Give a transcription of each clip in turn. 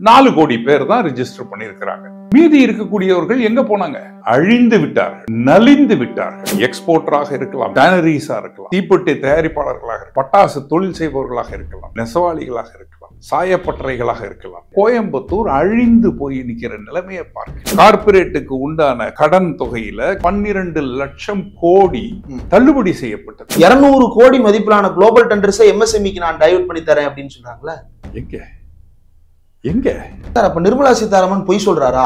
நாலு கோடி பேர் தான் ரிஜிஸ்டர் பண்ணியிருக்கிறாங்க மீதி இருக்கக்கூடியவர்கள் எங்க போனாங்க அழிந்து விட்டார்கள் நலிந்து விட்டார்கள் எக்ஸ்போர்ட்டராக இருக்கலாம் டேனரிஸா இருக்கலாம் தீப்பெட்டி தயாரிப்பாளர்களாக இருக்கலாம் பட்டாசு தொழில் செய்பவர்களாக இருக்கலாம் நெசவாளிகளாக இருக்கலாம் சாயப்பட்டறைகளாக இருக்கலாம் கோயம்புத்தூர் அழிந்து போய் நிக்கிற நிலைமையை பார்க்க கார்ப்பரேட்டுக்கு உண்டான கடன் தொகையில பன்னிரண்டு லட்சம் கோடி ம். தள்ளுபடி செய்யப்பட்டது இருநூறு கோடி மதிப்பிலான குளோபல் டெண்டர்ஸை எம்எஸ்எம்இக்கு நான் டைவர்ட் பண்ணி தரேன் அப்படின்னு சொன்னாங்களே எங்க எங்க சார் அப்ப நிர்மலா சீதாராமன் பொய் சொல்றாரா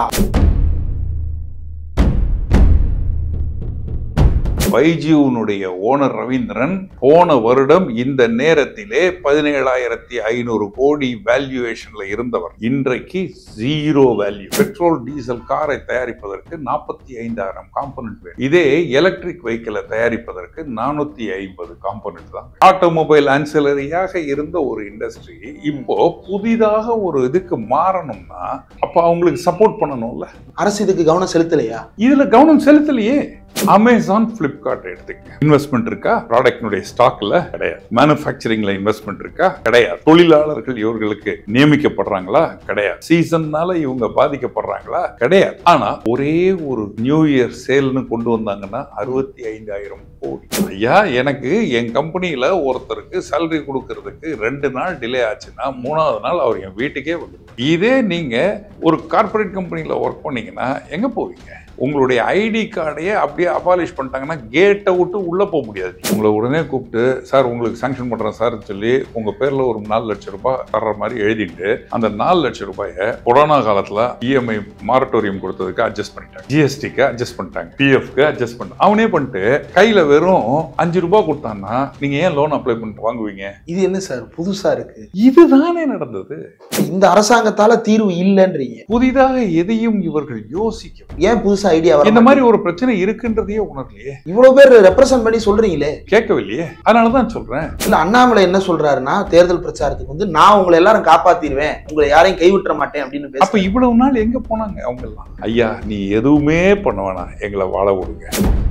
வைஜியூனுடைய ஓனர் ரவீந்திரன் போன வருடம் இந்த நேரத்திலே பதினேழாயிரத்தி ஐநூறு கோடி வேல்யூவேஷன்ல இருந்தவர் இன்றைக்கு ஜீரோ வேல்யூ பெட்ரோல் டீசல் காரை தயாரிப்பதற்கு நாற்பத்தி ஐந்தாயிரம் காம்பனன்ட் வேணும் இதே எலக்ட்ரிக் வெஹிக்கிளை தயாரிப்பதற்கு நானூத்தி ஐம்பது காம்பனன்ட் தான் ஆட்டோமொபைல் ஆன்சிலரியாக இருந்த ஒரு இண்டஸ்ட்ரி இப்போ புதிதாக ஒரு இதுக்கு மாறணும்னா அப்ப அவங்களுக்கு சப்போர்ட் பண்ணணும்ல அரசு இதுக்கு கவனம் செலுத்தலையா இதுல கவனம் செலுத்தலையே அமேசான் பிளிப்கார்ட் எடுத்துக்க இன்வெஸ்ட்மெண்ட் இருக்கா ப்ராடக்ட்னுடைய ஸ்டாக்ல கிடையாது மேனுஃபேக்சரிங்ல இன்வெஸ்ட்மெண்ட் இருக்கா கிடையாது தொழிலாளர்கள் இவர்களுக்கு நியமிக்கப்படுறாங்களா கிடையாது சீசன்னால இவங்க பாதிக்கப்படுறாங்களா கிடையாது ஆனா ஒரே ஒரு நியூ இயர் சேல்னு கொண்டு வந்தாங்கன்னா அறுபத்தி ஐந்தாயிரம் கோடி ஐயா எனக்கு என் கம்பெனியில ஒருத்தருக்கு சேலரி கொடுக்கறதுக்கு ரெண்டு நாள் டிலே ஆச்சுன்னா மூணாவது நாள் அவர் என் வீட்டுக்கே வந்துடுவார் இதே நீங்க ஒரு கார்ப்பரேட் கம்பெனில ஒர்க் பண்ணீங்கன்னா எங்க போவீங்க உங்களுடைய ஐடி கார்டையே அப்படியே அபாலிஷ் பண்ணிட்டாங்கன்னா கேட்டை விட்டு உள்ள போக முடியாது உங்களை உடனே கூப்பிட்டு சார் உங்களுக்கு சாங்ஷன் பண்றேன் சார் சொல்லி உங்க பேர்ல ஒரு நாலு லட்சம் ரூபாய் தர்ற மாதிரி எழுதிட்டு அந்த நாலு லட்சம் ரூபாயை கொரோனா காலத்துல இஎம்ஐ மாரட்டோரியம் கொடுத்ததுக்கு அட்ஜஸ்ட் பண்ணிட்டாங்க ஜிஎஸ்டிக்கு அட்ஜஸ்ட் பண்ணிட்டாங்க பிஎஃப்க்கு அட்ஜஸ்ட் பண்ணிட்டாங்க அவனே பண்ணிட்டு கையில வெறும் அஞ்சு ரூபாய் கொடுத்தான்னா நீங்க ஏன் லோன் அப்ளை பண்ணிட்டு வாங்குவீங்க இது என்ன சார் புதுசா இருக்கு இதுதானே நடந்தது இந்த அரசாங்கத்தால தீர்வு இல்லைன்றீங்க புதிதாக எதையும் இவர்கள் யோசிக்க ஏன் புதுசா ஐடியா வர இந்த மாதிரி ஒரு பிரச்சனை இருக்குன்றதையே உணரலையே இவ்வளவு பேர் ரெப்ரசன்ட் பண்ணி சொல்றீங்களே கேட்கவில்லையே அதனாலதான் சொல்றேன் இல்ல அண்ணாமலை என்ன சொல்றாருன்னா தேர்தல் பிரச்சாரத்துக்கு வந்து நான் உங்களை எல்லாரும் காப்பாத்திடுவேன் உங்களை யாரையும் கைவிட்டுற மாட்டேன் அப்படின்னு அப்ப பேச இவ்வளவு நாள் எங்க போனாங்க அவங்க எல்லாம் ஐயா நீ எதுவுமே பண்ண வேணாம் எங்களை வாழ விடுங்க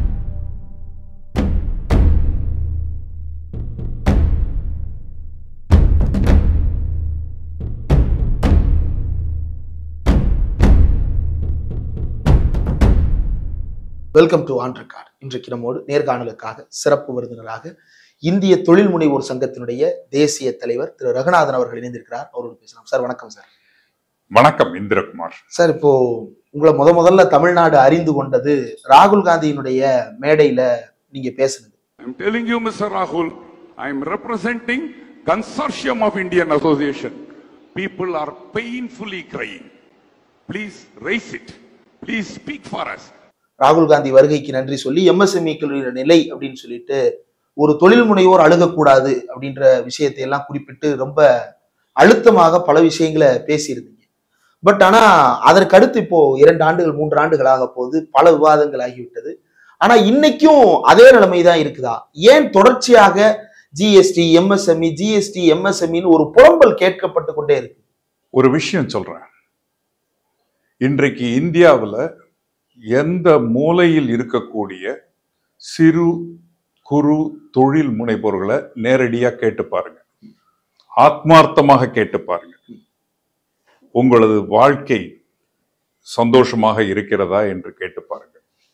வெல்கம் டு ஆன் ரெக்கார்ட் இன்றைக்கு நம்மோடு நேர்காணலுக்காக சிறப்பு விருந்தினராக இந்திய தொழில் முனைவோர் சங்கத்தினுடைய தேசிய தலைவர் திரு ரகுநாதன் அவர்கள் இணைந்திருக்கிறார் அவரோடு பேசலாம் சார் வணக்கம் சார் வணக்கம் இந்திரகுமார் சார் இப்போ உங்களை முத முதல்ல தமிழ்நாடு அறிந்து கொண்டது ராகுல் காந்தியினுடைய மேடையில நீங்க பேசுனது I'm telling you, Mr. Rahul, I'm representing Consortium of Indian Association. People are painfully crying. Please raise it. Please speak for us. ராகுல் காந்தி வருகைக்கு நன்றி சொல்லி எம்எஸ்எம்இக்களுடைய நிலை அப்படின்னு சொல்லிட்டு ஒரு தொழில் முனைவோர் அழுகக்கூடாது அப்படின்ற விஷயத்தை எல்லாம் குறிப்பிட்டு ரொம்ப அழுத்தமாக பல விஷயங்களை பேசியிருந்தீங்க பட் ஆனா அதற்கு அடுத்து இப்போ இரண்டு ஆண்டுகள் மூன்று ஆண்டுகளாக போது பல விவாதங்கள் ஆகிவிட்டது ஆனா இன்னைக்கும் அதே நிலைமை தான் இருக்குதா ஏன் தொடர்ச்சியாக ஜிஎஸ்டி எம்எஸ்எம்இ ஜிஎஸ்டி எம்எஸ்எம்இன்னு ஒரு புலம்பல் கேட்கப்பட்டு கொண்டே இருக்கு ஒரு விஷயம் சொல்றேன் இன்றைக்கு இந்தியாவுல எந்த மூலையில் இருக்கக்கூடிய சிறு குறு தொழில் முனைவோர்களை நேரடியா கேட்டு பாருங்க ஆத்மார்த்தமாக கேட்டு பாருங்க உங்களது வாழ்க்கை சந்தோஷமாக இருக்கிறதா என்று கேட்டு பாருங்க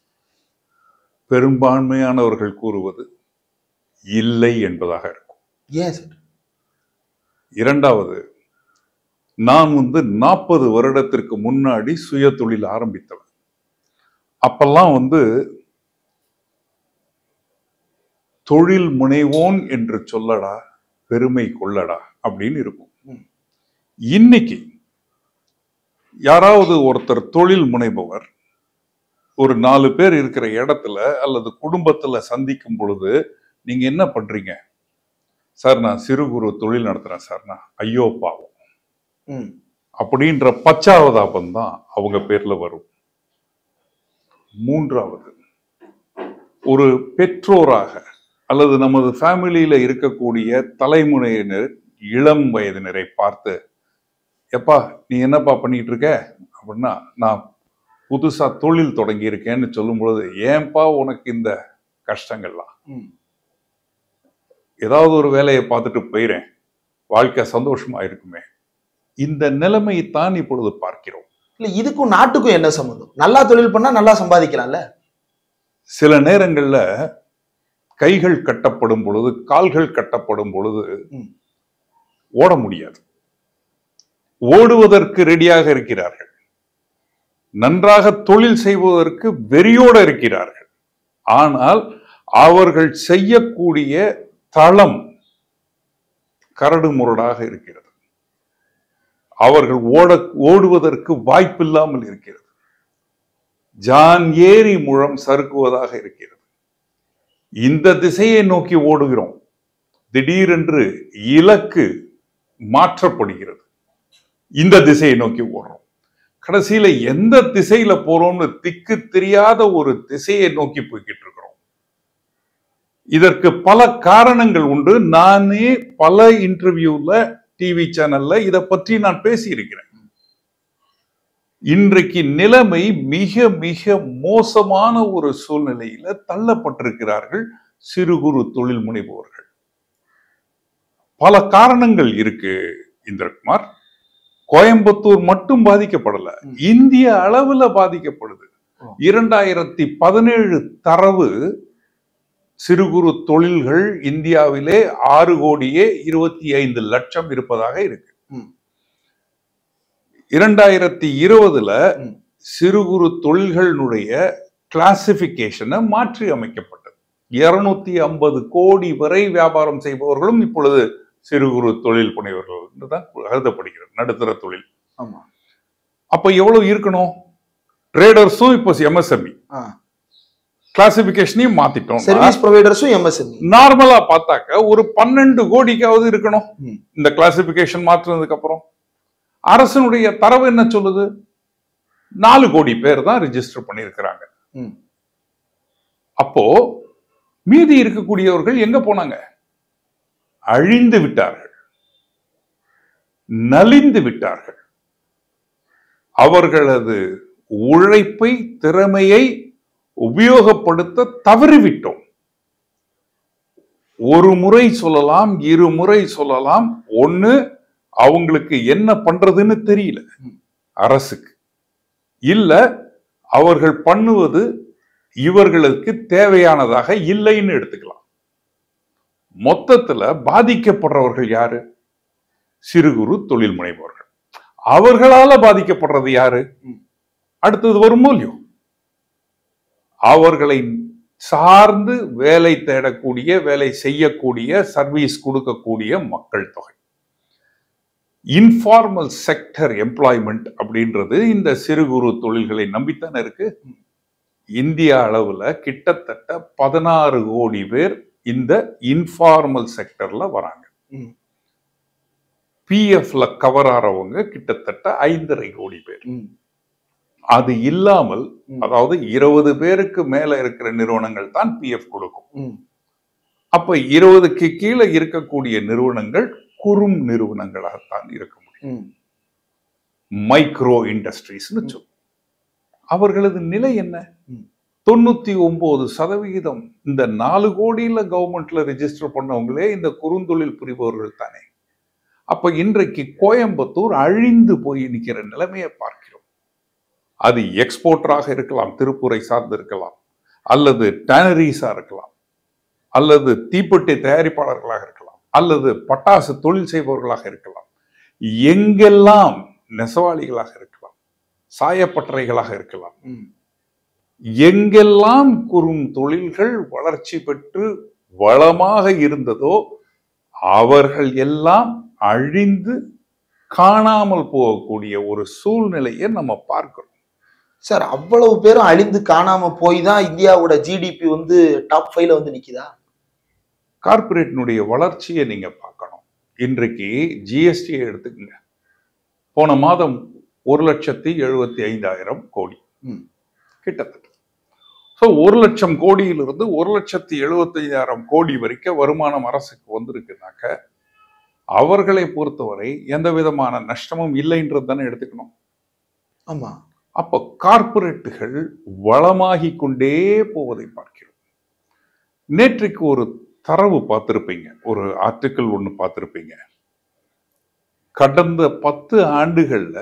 பெரும்பான்மையானவர்கள் கூறுவது இல்லை என்பதாக இருக்கும் ஏன் சார் இரண்டாவது நான் வந்து நாற்பது வருடத்திற்கு முன்னாடி சுய தொழில் ஆரம்பித்தவன் அப்பெல்லாம் வந்து தொழில் முனைவோன் என்று சொல்லடா பெருமை கொள்ளடா அப்படின்னு இருக்கும் ம். இன்னைக்கு யாராவது ஒருத்தர் தொழில் முனைபவர் ஒரு நாலு பேர் இருக்கிற இடத்துல அல்லது குடும்பத்துல சந்திக்கும் பொழுது நீங்க என்ன பண்றீங்க சார் நான் சிறு குறு தொழில் நடத்துறேன் சார் நான் ஐயோ பாவம் ம் அப்படின்ற பச்சாவதாபம் தான் அவங்க பேர்ல வரும் மூன்றாவது ஒரு பெற்றோராக அல்லது நமது ஃபேமிலியில இருக்கக்கூடிய தலைமுறையினர் இளம் வயதினரை பார்த்து எப்பா நீ என்னப்பா பண்ணிட்டு இருக்க அப்படின்னா நான் புதுசா தொழில் தொடங்கி இருக்கேன்னு சொல்லும் பொழுது ஏன்பா உனக்கு இந்த கஷ்டங்கள்லாம் ம் ஏதாவது ஒரு வேலையை பார்த்துட்டு போயிறேன் வாழ்க்கை சந்தோஷமா இருக்குமே இந்த நிலைமையை தான் இப்பொழுது பார்க்கிறோம் இல்ல இதுக்கும் நாட்டுக்கும் என்ன சம்பந்தம் நல்லா தொழில் பண்ணா நல்லா சம்பாதிக்கலாம்ல சில நேரங்கள்ல கைகள் கட்டப்படும் பொழுது கால்கள் கட்டப்படும் பொழுது ம். ஓட முடியாது ஓடுவதற்கு ரெடியாக இருக்கிறார்கள் நன்றாக தொழில் செய்வதற்கு வெறியோட இருக்கிறார்கள் ஆனால் அவர்கள் செய்யக்கூடிய தளம் கரடு முரடாக இருக்கிறது அவர்கள் ஓட ஓடுவதற்கு வாய்ப்பில்லாமல் இருக்கிறது ஜான் ஏரி முழம் சறுக்குவதாக இருக்கிறது இந்த திசையை நோக்கி ஓடுகிறோம் திடீரென்று இலக்கு மாற்றப்படுகிறது இந்த திசையை நோக்கி ஓடுறோம் கடைசியில எந்த திசையில போறோம்னு திக்கு தெரியாத ஒரு திசையை நோக்கி போய்கிட்டு இருக்கிறோம் இதற்கு பல காரணங்கள் உண்டு நானே பல இன்டர்வியூல டிவி சேனல்ல இதை பற்றி நான் பேசியிருக்கிறேன் இன்றைக்கு நிலைமை மிக மிக மோசமான ஒரு சூழ்நிலையில தள்ளப்பட்டிருக்கிறார்கள் சிறு குறு தொழில் முனைவோர்கள் பல காரணங்கள் இருக்கு இந்திரகுமார் கோயம்புத்தூர் மட்டும் பாதிக்கப்படல ம். இந்திய அளவுல பாதிக்கப்படுது ஓ. இரண்டாயிரத்தி பதினேழு தரவு சிறு குறு தொழில்கள் இந்தியாவிலே ஆறு கோடியே இருபத்தி ஐந்து லட்சம் இருப்பதாக இருக்கு ம். இரண்டாயிரத்தி இருபதுல ம். சிறு குறு தொழில்களினுடைய கிளாசிபிகேஷனை மாற்றி அமைக்கப்பட்டது இருநூத்தி ஐம்பது கோடி வரை வியாபாரம் செய்பவர்களும் இப்பொழுது சிறு குறு தொழில் புனைவர்கள் என்றுதான் கருதப்படுகிறது நடுத்தர தொழில் ஆமா அப்ப எவ்வளவு இருக்கணும் ட்ரேடர்ஸும் இப்போ எம்எஸ்எம்இ ஆ. கிளாசிபிகேஷனையும் மாத்திட்டோம் சர்வீஸ் ப்ரொவைடர்ஸும் எம்எஸ்எம்இ நார்மலா பார்த்தாக்க ஒரு பன்னெண்டு கோடிக்காவது இருக்கணும் ம். இந்த கிளாசிபிகேஷன் மாற்றுனதுக்கு அப்புறம் அரசனுடைய தரவு என்ன சொல்லுது நாலு கோடி பேர் தான் ரிஜிஸ்டர் பண்ணியிருக்கிறாங்க ம். அப்போ மீதி இருக்கக்கூடியவர்கள் எங்க போனாங்க அழிந்து விட்டார்கள் நலிந்து விட்டார்கள் அவர்களது உழைப்பை திறமையை உபயோகப்படுத்த தவறிவிட்டோம் ஒரு முறை சொல்லலாம் இரு முறை சொல்லலாம் ஒண்ணு அவங்களுக்கு என்ன பண்றதுன்னு தெரியல ம். அரசுக்கு இல்ல அவர்கள் பண்ணுவது இவர்களுக்கு தேவையானதாக இல்லைன்னு எடுத்துக்கலாம் மொத்தத்துல பாதிக்கப்படுறவர்கள் யாரு சிறு குறு தொழில் முனைவோர்கள் அவர்களால பாதிக்கப்படுறது யாரு ம். அடுத்தது வரும் மூலியம் அவர்களை சார்ந்து வேலை தேடக்கூடிய வேலை செய்யக்கூடிய சர்வீஸ் கொடுக்கக்கூடிய மக்கள் தொகை இன்ஃபார்மல் செக்டர் எம்ப்ளாய்மெண்ட் அப்படின்றது இந்த சிறு குறு தொழில்களை நம்பித்தானே இருக்கு இந்திய அளவுல கிட்டத்தட்ட பதினாறு கோடி பேர் இந்த இன்ஃபார்மல் செக்டர்ல வராங்க ம். பிஎஃப்ல கவர் ஆறவங்க கிட்டத்தட்ட ஐந்தரை கோடி பேர் ம். அது இல்லாமல் ம். அதாவது இருபது பேருக்கு மேல இருக்கிற நிறுவனங்கள் தான் பிஎஃப் கொடுக்கும் ம். அப்ப இருபதுக்கு கீழே இருக்கக்கூடிய நிறுவனங்கள் குறும் நிறுவனங்களாகத்தான் இருக்க முடியும் ம். மைக்ரோ இண்டஸ்ட்ரீஸ்னு சொல்லும் அவர்களது நிலை என்ன ம். தொண்ணூத்தி ஒன்பது சதவிகிதம் இந்த நாலு கோடியில கவர்மெண்ட்ல ரெஜிஸ்டர் பண்ணவங்களே இந்த குறுந்தொழில் புரிபவர்கள் தானே அப்ப இன்றைக்கு கோயம்புத்தூர் அழிந்து போய் நிக்கிற நிலைமையை பார்க்கிறோம் அது எக்ஸ்போர்ட்டராக இருக்கலாம் திருப்பூரை சார்ந்து இருக்கலாம் அல்லது டேனரிஸா இருக்கலாம் அல்லது தீப்பெட்டி தயாரிப்பாளர்களாக இருக்கலாம் அல்லது பட்டாசு தொழில் செய்பவர்களாக இருக்கலாம் எங்கெல்லாம் நெசவாளிகளாக இருக்கலாம் சாயப்பட்டறைகளாக இருக்கலாம் ம். எங்கெல்லாம் குறும் தொழில்கள் வளர்ச்சி பெற்று வளமாக இருந்ததோ அவர்கள் எல்லாம் அழிந்து காணாமல் போகக்கூடிய ஒரு சூழ்நிலையை நம்ம பார்க்கிறோம் சார் அவ்வளவு பேரும் அழிந்து காணாம போய் தான் இந்தியாவோட ஜிடிபி வந்து டாப் ஃபைவ்ல வந்து நிக்குதா கார்ப்பரேட்டினுடைய வளர்ச்சியை நீங்க பார்க்கணும் இன்றைக்கு ஜிஎஸ்டியை எடுத்துக்கங்க போன மாதம் ஒரு லட்சத்தி எழுபத்தி ஐந்தாயிரம் கோடி ம். கிட்டத்தட்ட ஸோ ஒரு லட்சம் கோடியிலிருந்து ஒரு லட்சத்தி எழுபத்தைந்தாயிரம் கோடி வரைக்கும் வருமானம் அரசுக்கு வந்திருக்குனாக்க அவர்களை பொறுத்தவரை எந்த விதமான நஷ்டமும் இல்லைன்றது தானே எடுத்துக்கணும் ஆமா அப்போ கார்ப்பரேட்டுகள் வளமாகி கொண்டே போவதை பார்க்கிறோம் நேற்றைக்கு ஒரு தரவு பார்த்திருப்பீங்க ஒரு ஆர்டிக்கிள் ஒன்று பார்த்திருப்பீங்க கடந்த பத்து ஆண்டுகள்ல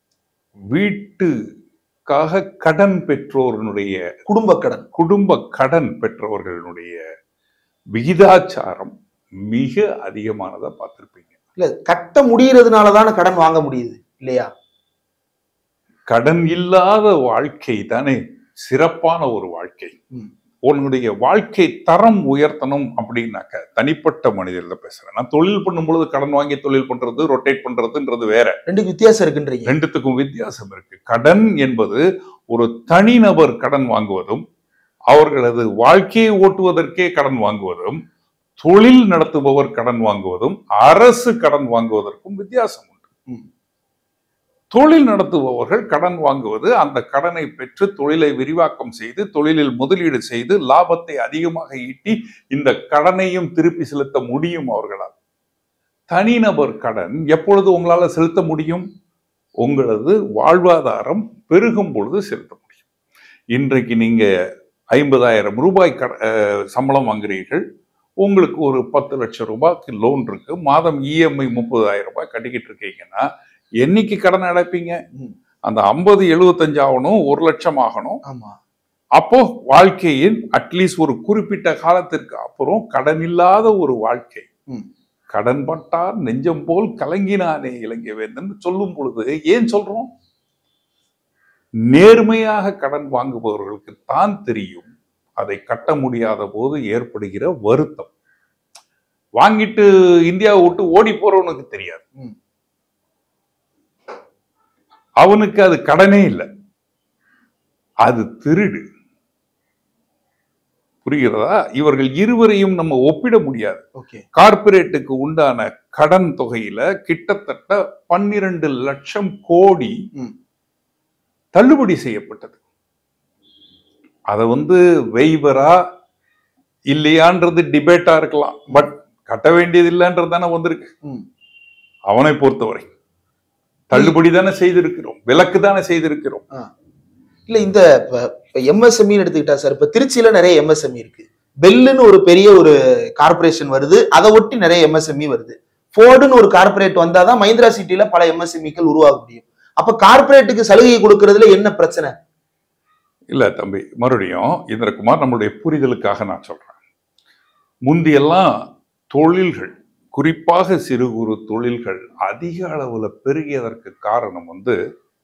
வீட்டுக்காக கடன் பெற்றோர்களுடைய குடும்ப கடன் குடும்ப கடன் பெற்றவர்களுடைய விகிதாச்சாரம் மிக அதிகமானதா பார்த்திருப்பீங்க இல்ல கட்ட முடியறதுனால தானே கடன் வாங்க முடியுது இல்லையா கடன் இல்லாத வாழ்க்கை தானே சிறப்பான ஒரு வாழ்க்கை ம். உன்னுடைய வாழ்க்கை தரம் உயர்த்தணும் அப்படின்னாக்க தனிப்பட்ட மனிதர்ல பேசுறேன் நான் தொழில் பண்ணும் பொழுது கடன் வாங்கி தொழில் பண்றது ரொட்டேட் பண்றதுன்றது வேற ரெண்டுக்கு வித்தியாசம் இருக்குன்றீங்க ரெண்டுத்துக்கும் வித்தியாசம் இருக்கு கடன் என்பது ஒரு தனிநபர் கடன் வாங்குவதும் அவர்களது வாழ்க்கையை ஓட்டுவதற்கே கடன் வாங்குவதும் தொழில் நடத்துபவர் கடன் வாங்குவதும் அரசு கடன் வாங்குவதற்கும் வித்தியாசம் உண்டு ம். தொழில் நடத்துபவர்கள் கடன் வாங்குவது அந்த கடனை பெற்று தொழிலை விரிவாக்கம் செய்து தொழிலில் முதலீடு செய்து லாபத்தை அதிகமாக ஈட்டி இந்த கடனையும் திருப்பி செலுத்த முடியும் அவர்களால் தனிநபர் கடன் எப்பொழுது உங்களால செலுத்த முடியும் உங்களது வாழ்வாதாரம் பெருகும் பொழுது செலுத்த முடியும் இன்றைக்கு நீங்க ஐம்பதாயிரம் ரூபாய் கட- அஹ், சம்பளம் வாங்குறீர்கள் உங்களுக்கு ஒரு பத்து லட்சம் ரூபாய்க்கு லோன் இருக்கு மாதம் இஎம்ஐ முப்பதாயிரம் ரூபாய் கட்டிக்கிட்டு இருக்கீங்கன்னா என்னைக்கு கடன் அடைப்பீங்க ம். அந்த ஐம்பது எழுபத்தஞ்சு ஆகணும் ஒரு லட்சம் ஆகணும் ஆமா அப்போ வாழ்க்கையின் அட்லீஸ்ட் ஒரு குறிப்பிட்ட காலத்திற்கு அப்புறம் கடன் இல்லாத ஒரு வாழ்க்கை ம். கடன் பட்டார் நெஞ்சம் போல் கலங்கினானே இலங்கை வேந்தன் சொல்லும் பொழுது ஏன் சொல்றோம் நேர்மையாக கடன் வாங்குபவர்களுக்கு தான் தெரியும் அதை கட்ட முடியாத போது ஏற்படுகிற வருத்தம் வாங்கிட்டு இந்தியாவை விட்டு ஓடி போறவனுக்கு தெரியாது ம். அவனுக்கு அது கடனே இல்லை அது திருடு புரிகிறதா இவர்கள் இருவரையும் நம்ம ஒப்பிட முடியாது ஓகே கார்ப்பரேட்டுக்கு உண்டான கடன் தொகையில கிட்டத்தட்ட பன்னிரண்டு லட்சம் கோடி ம். தள்ளுபடி செய்யப்பட்டது அதை வந்து வெய்வரா இல்லையான்றது டிபேட்டா இருக்கலாம் பட் கட்ட வேண்டியது இல்லைன்றது தானே வந்திருக்கு ம். அவனை பொறுத்தவரை தள்ளுபடி தானே செய்திருக்கிறோம் விலக்கு தானே செய்திருக்கிறோம் இல்ல இந்த எம்எஸ்எம்இ எடுத்துக்கிட்டா சார் இப்ப திருச்சியில நிறைய எம்எஸ்எம்இ இருக்கு பெல்லுன்னு ஒரு பெரிய ஒரு கார்ப்பரேஷன் வருது அதை ஒட்டி நிறைய எம்எஸ்எம்இ வருது ஃபோர்டுன்னு ஒரு கார்ப்பரேட் வந்தாதான் மஹிந்திரா சிட்டில பல எம்எஸ்எம்இக்கள் உருவாக முடியும் அப்ப கார்ப்பரேட்டுக்கு சலுகை கொடுக்கறதுல என்ன பிரச்சனை இல்ல தம்பி மறுபடியும் இந்திரகுமார் நம்மளுடைய புரிதலுக்காக நான் சொல்றேன் முந்தியெல்லாம் தொழில்கள் குறிப்பாக சிறு குறு தொழில்கள் அதிக அளவுல பெருகியதற்கு காரணம் வந்து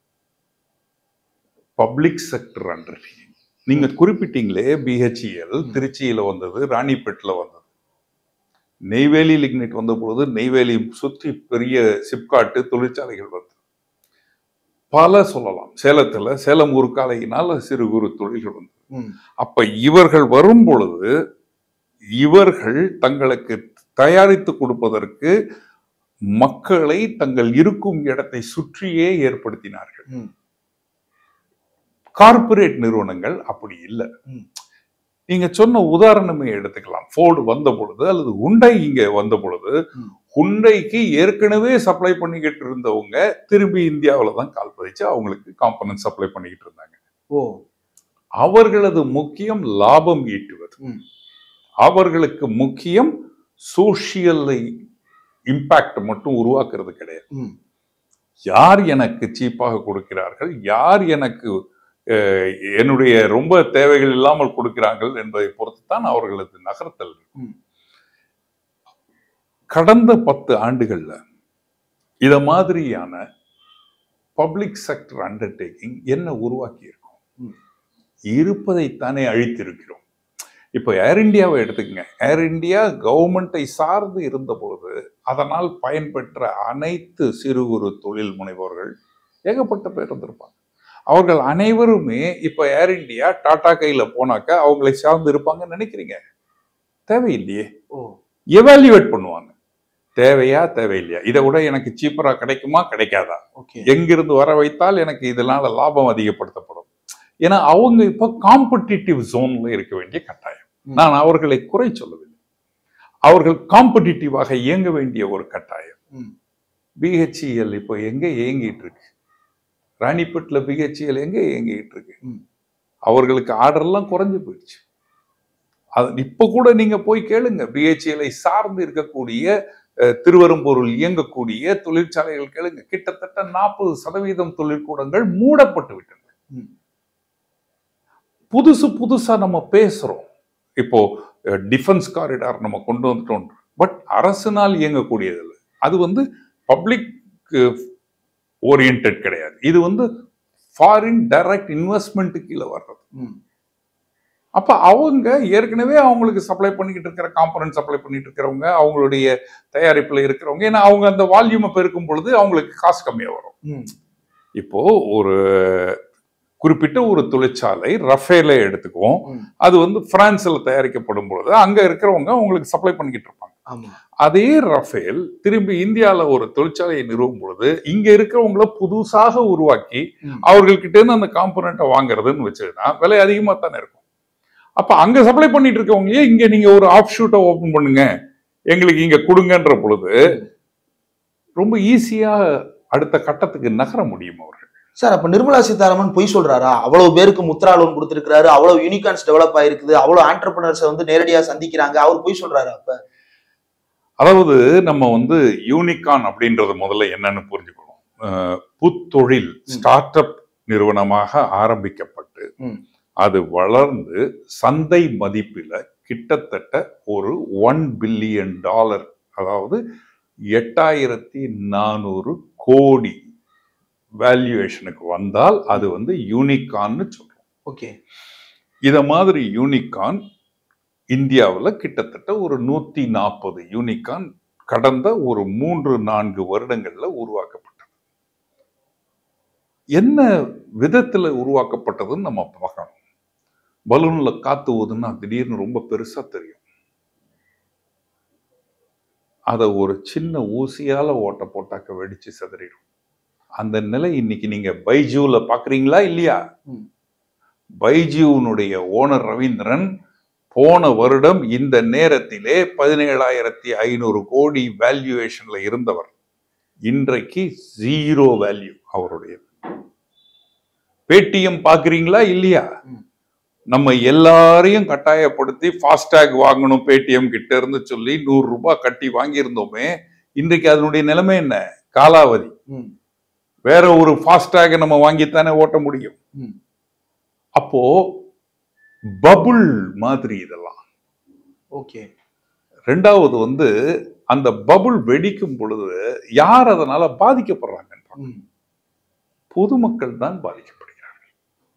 பப்ளிக் செக்டர் அண்டர் நீங்க குறிப்பிட்டீங்களே பிஹெச்இஎல் திருச்சியில வந்தது ராணிப்பேட்டில் வந்தது நெய்வேலி லிக்னைட் வந்த பொழுது நெய்வேலி சுற்றி பெரிய சிப்காட்டு தொழிற்சாலைகள் வந்தது பல சொல்லலாம் சேலத்துல சேலம் உருக்காலையினால் சிறு குறு தொழில்கள் வந்தது ம். அப்ப இவர்கள் வரும் பொழுது இவர்கள் தங்களுக்கு தயாரித்து கொடுப்பதற்கு மக்களை தங்கள் இருக்கும் இடத்தை சுற்றியே ஏற்படுத்தினார்கள் ம். கார்ப்பரேட் நிறுவனங்கள் அப்படி இல்லை ம். நீங்க சொன்ன உதாரணமே எடுத்துக்கலாம் ஃபோர்டு வந்த பொழுது அல்லது உண்டை இங்க வந்த பொழுது ம். ஹுண்டைக்கு ஏற்கனவே சப்ளை பண்ணிக்கிட்டு இருந்தவங்க திரும்பி இந்தியாவில் தான் கால் பதிச்சு அவங்களுக்கு காம்பனன்ட் சப்ளை பண்ணிக்கிட்டு இருந்தாங்க ஓ அவர்களது முக்கியம் லாபம் ஈட்டுவது ம். அவர்களுக்கு முக்கியம் சோஷியலை இம்பாக்ட் மட்டும் உருவாக்குறது கிடையாது ம். யார் எனக்கு சீப்பாக கொடுக்கிறார்கள் யார் எனக்கு அஹ், என்னுடைய ரொம்ப தேவைகள் இல்லாமல் கொடுக்கிறார்கள் என்பதை பொறுத்து தான் அவர்களது நகர்த்தல் இருக்கும். ம். கடந்த பத்து ஆண்டுகள்ல இத மாதிரியான பப்ளிக் செக்டர் அண்டர்டேக்கிங் என்ன உருவாக்கி இருக்கும் ம். இருப்பதைத்தானே அழித்திருக்கிறோம் இப்போ ஏர் இந்தியாவை எடுத்துக்கங்க ஏர் இந்தியா கவர்மெண்ட்டை சார்ந்து இருந்த பொழுது அதனால் பயன்பெற்ற அனைத்து சிறு குறு தொழில் முனைவோர்கள் ஏகப்பட்ட பேர் இருந்திருப்பாங்க அவர்கள் அனைவருமே இப்போ ஏர் இந்தியா டாடா கையில போனாக்க அவங்களை சார்ந்து இருப்பாங்கன்னு நினைக்கிறீங்க தேவையில்லையே ஓ எவாலுவேட் பண்ணுவாங்க தேவையா தேவையில்லையா இதை விட எனக்கு சீப்பரா கிடைக்குமா கிடைக்காதா ஓகே எங்கிருந்து வர வைத்தால் எனக்கு இதனால லாபம் அதிகப்படுத்தப்படும் ஏன்னா அவங்க இப்போ காம்படிட்டிவ் ஜோன்ல இருக்க வேண்டிய கட்டாயம் ம். நான் அவர்களை குறை சொல்லவில்லை அவர்கள் காம்படிட்டிவாக இயங்க வேண்டிய ஒரு கட்டாயம் ம். பிஹெச்இஎல் இப்போ எங்க இயங்கிட்டு இருக்கு ராணிப்பேட்டில் பிஹெச்இஎல் எங்க இயங்கிட்டு இருக்கு ம். அவர்களுக்கு ஆர்டர்லாம் குறைஞ்சு போயிடுச்சு அது இப்ப கூட நீங்க போய் கேளுங்க பிஹெச்இஎலை சார்ந்து இருக்கக்கூடிய அஹ், திருவெரும்பூரில் இயங்கக்கூடிய தொழிற்சாலைகள் கேளுங்க கிட்டத்தட்ட நாற்பது சதவீதம் தொழிற்கூடங்கள் மூடப்பட்டு விட்டன ம். புதுசு புதுசா நம்ம பேசுறோம் இப்போ டிஃபென்ஸ் காரிடார் நம்ம கொண்டு வந்துட்டோம் பட் அரசினால் இயங்கக்கூடியது இல்லை அது வந்து பப்ளிக் ஓரியன்ட் கிடையாது இது வந்து ஃபாரின் டைரக்ட் இன்வெஸ்ட்மெண்ட் கீழே வர்றது ம். அப்ப அவங்க ஏற்கனவே அவங்களுக்கு சப்ளை பண்ணிக்கிட்டு இருக்கிற காம்பனன்ட் சப்ளை பண்ணிட்டு இருக்கிறவங்க அவங்களுடைய தயாரிப்புல இருக்கிறவங்க ஏன்னா அவங்க அந்த வால்யூமை பெருக்கும் பொழுது அவங்களுக்கு காசு கம்மியா வரும் ம். இப்போ ஒரு குறிப்பிட்ட ஒரு தொழிற்சாலை ரஃபேலை எடுத்துக்குவோம் ம். அது வந்து பிரான்ஸ்ல தயாரிக்கப்படும் பொழுது அங்க இருக்கிறவங்க அவங்களுக்கு சப்ளை பண்ணிக்கிட்டு இருப்பாங்க ஆமா அதே ரஃபேல் திரும்பி இந்தியால ஒரு தொழிற்சாலையை நிறுவும் பொழுது இங்க இருக்கிறவங்கள புதுசாக உருவாக்கி ம். அவர்கள்கிட்ட இருந்து அந்த காம்பனண்ட்டை வாங்குறதுன்னு வச்சதுன்னா விலை அதிகமா தானே இருக்கும் அப்ப அங்க சப்ளை பண்ணிட்டு இருக்கவங்களே இங்க நீங்க ஒரு ஆஃப் ஷூட்டை ஓபன் பண்ணுங்க எங்களுக்கு இங்க கொடுங்கன்ற பொழுது ரொம்ப ஈஸியா அடுத்த கட்டத்துக்கு நகர முடியும் அவர்கள் சார் அப்ப நிர்மலா சீதாராமன் பொய் சொல்றாரா அவ்வளவு பேருக்கு முத்ரா லோன் கொடுத்திருக்காரு அவ்வளவு யூனிகான்ஸ் டெவலப் ஆயிருக்குது அவ்வளவு ஆண்டர்பிரினர்ஸ் வந்து நேரடியா சந்திக்கிறாங்க அவர் பொய் சொல்றாரா அப்ப அதாவது நம்ம வந்து யூனிகான் அப்படின்றது முதல்ல என்னன்னு புரிஞ்சுக்கணும் அஹ், புத்தொழில் ஸ்டார்ட் அப் நிறுவனமாக ஆரம்பிக்கப்பட்டு ம். அது வளர்ந்து சந்தை மதிப்பில் கிட்டத்தட்ட ஒரு ஒன் பில்லியன் டாலர் அதாவது எட்டாயிரத்தி நானூறு கோடி வேல்யூவேஷனுக்கு வந்தால் அது வந்து யூனிகான்னு சொல்றோம் ஓகே இத மாதிரி யூனிகான் இந்தியாவில் கிட்டத்தட்ட ஒரு நூத்தி நாற்பது யூனிகான் கடந்த ஒரு மூன்று நான்கு வருடங்கள்ல உருவாக்கப்பட்டது என்ன விதத்துல உருவாக்கப்பட்டதுன்னு நம்ம பார்க்கணும் பலூன்ல காத்து ஊதுன்னா திடீர்னு ரொம்ப பெருசா தெரியும் அதை ஒரு சின்ன ஊசியால ஓட்ட போட்டாக்க வெடிச்சு சிதறிடும் அந்த நிலை இன்னைக்கு நீங்க பைஜூல பாக்குறீங்களா இல்லையா ம். பைஜூனுடைய ஓனர் ரவீந்திரன் போன வருடம் இந்த நேரத்திலே பதினேழாயிரத்தி ஐநூறு கோடி வேல்யூவேஷன்ல இருந்தவர் இன்றைக்கு ஜீரோ வேல்யூ அவருடைய பேடிஎம் பாக்குறீங்களா இல்லையா ம். நம்ம எல்லாரையும் கட்டாயப்படுத்தி ஃபாஸ்டேக் வாங்கணும் பேடிஎம் கிட்ட இருந்து சொல்லி நூறு ரூபாய் கட்டி வாங்கியிருந்தோமே இன்றைக்கு அதனுடைய நிலைமை என்ன காலாவதி ம். வேற ஒரு ஃபாஸ்டேக் நம்ம வாங்கித்தானே ஓட்ட முடியும் ம். அப்போ பபுள் மாதிரி இதெல்லாம் ஓகே ரெண்டாவது வந்து அந்த பபுள் வெடிக்கும் பொழுது யார் அதனால பாதிக்கப்படுறாங்க ம். பொதுமக்கள் தான் பாதிக்கப்படுகிறார்கள்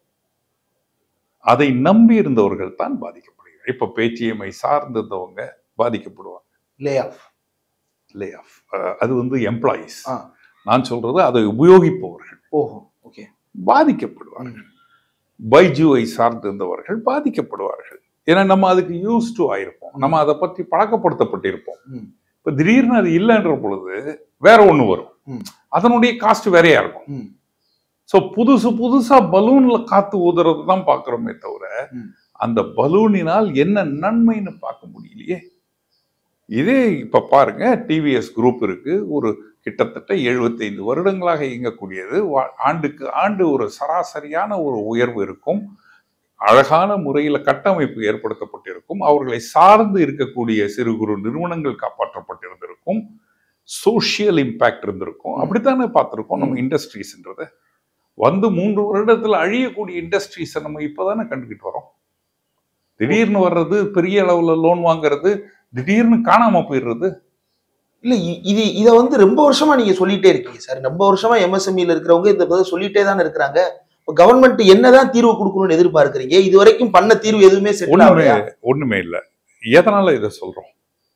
அதை நம்பி இருந்தவர்கள் தான் பாதிக்கப்படுகிறார்கள் இப்ப பேச்சிஎம்ஐ சார்ந்திருந்தவங்க பாதிக்கப்படுவாங்க லே ஆஃப் லே ஆஃப் அது வந்து எம்ப்ளாயீஸ் ஆ. நான் சொல்றது அதை உபயோகிப்பவர்கள் ஓஹோ ஓகே பாதிக்கப்படுவார்கள் பைஜுவை சார்ந்திருந்தவர்கள் பாதிக்கப்படுவார்கள் ஏன்னா நம்ம அதுக்கு யூஸ் டு ஆயிருப்போம் நம்ம அதை பற்றி பழக்கப்படுத்தப்பட்டிருப்போம் ம். இப்ப திடீர்னு அது இல்லைன்ற பொழுது வேற ஒண்ணு வரும் ம். அதனுடைய காஸ்ட் வேறையா இருக்கும் ம். ஸோ புதுசு புதுசா பலூன்ல காத்து ஊதுறது தான் பார்க்குறோமே தவிர ம். அந்த பலூனினால் என்ன நன்மைன்னு பார்க்க முடியலையே இதே இப்ப பாருங்க டிவிஎஸ் குரூப் இருக்கு ஒரு கிட்டத்தட்ட 75 வருடங்களாக இயங்கக்கூடியது வா- ஆண்டுக்கு ஆண்டு ஒரு சராசரியான ஒரு உயர்வு இருக்கும் அழகான முறையில் கட்டமைப்பு ஏற்படுத்தப்பட்டிருக்கும் அவர்களை சார்ந்து இருக்கக்கூடிய சிறு குறு நிறுவனங்கள் காப்பாற்றப்பட்டிருந்திருக்கும் சோஷியல் இம்பாக்ட் இருந்திருக்கும் அப்படித்தானே பார்த்திருக்கோம் நம்ம இண்டஸ்ட்ரீஸ்ன்றத வந்து மூன்று வருடத்துல அழியக்கூடிய இண்டஸ்ட்ரீஸை நம்ம இப்பதானே கண்டுக்கிட்டு வரோம் திடீர்னு வர்றது பெரிய அளவுல லோன் வாங்குறது திடீர்னு காணாம போயிடுறது இல்ல இ- இது இத வந்து ரொம்ப வருஷமா நீங்க சொல்லிட்டே இருக்கீங்க சார் ரொம்ப வருஷமா எம்எஸ்எம்இல இருக்கிறவங்க இந்த பதில் சொல்லிட்டே தானே இருக்கிறாங்க கவர்மெண்ட் என்னதான் தீர்வு கொடுக்கணும்னு எதிர்பார்க்கறீங்க இது வரைக்கும் பண்ண தீர்வு எதுவுமே செட்டில் ஒண்ணுமே ஆகலையா ஒண்ணுமே இல்ல எதனால இதை சொல்றோம்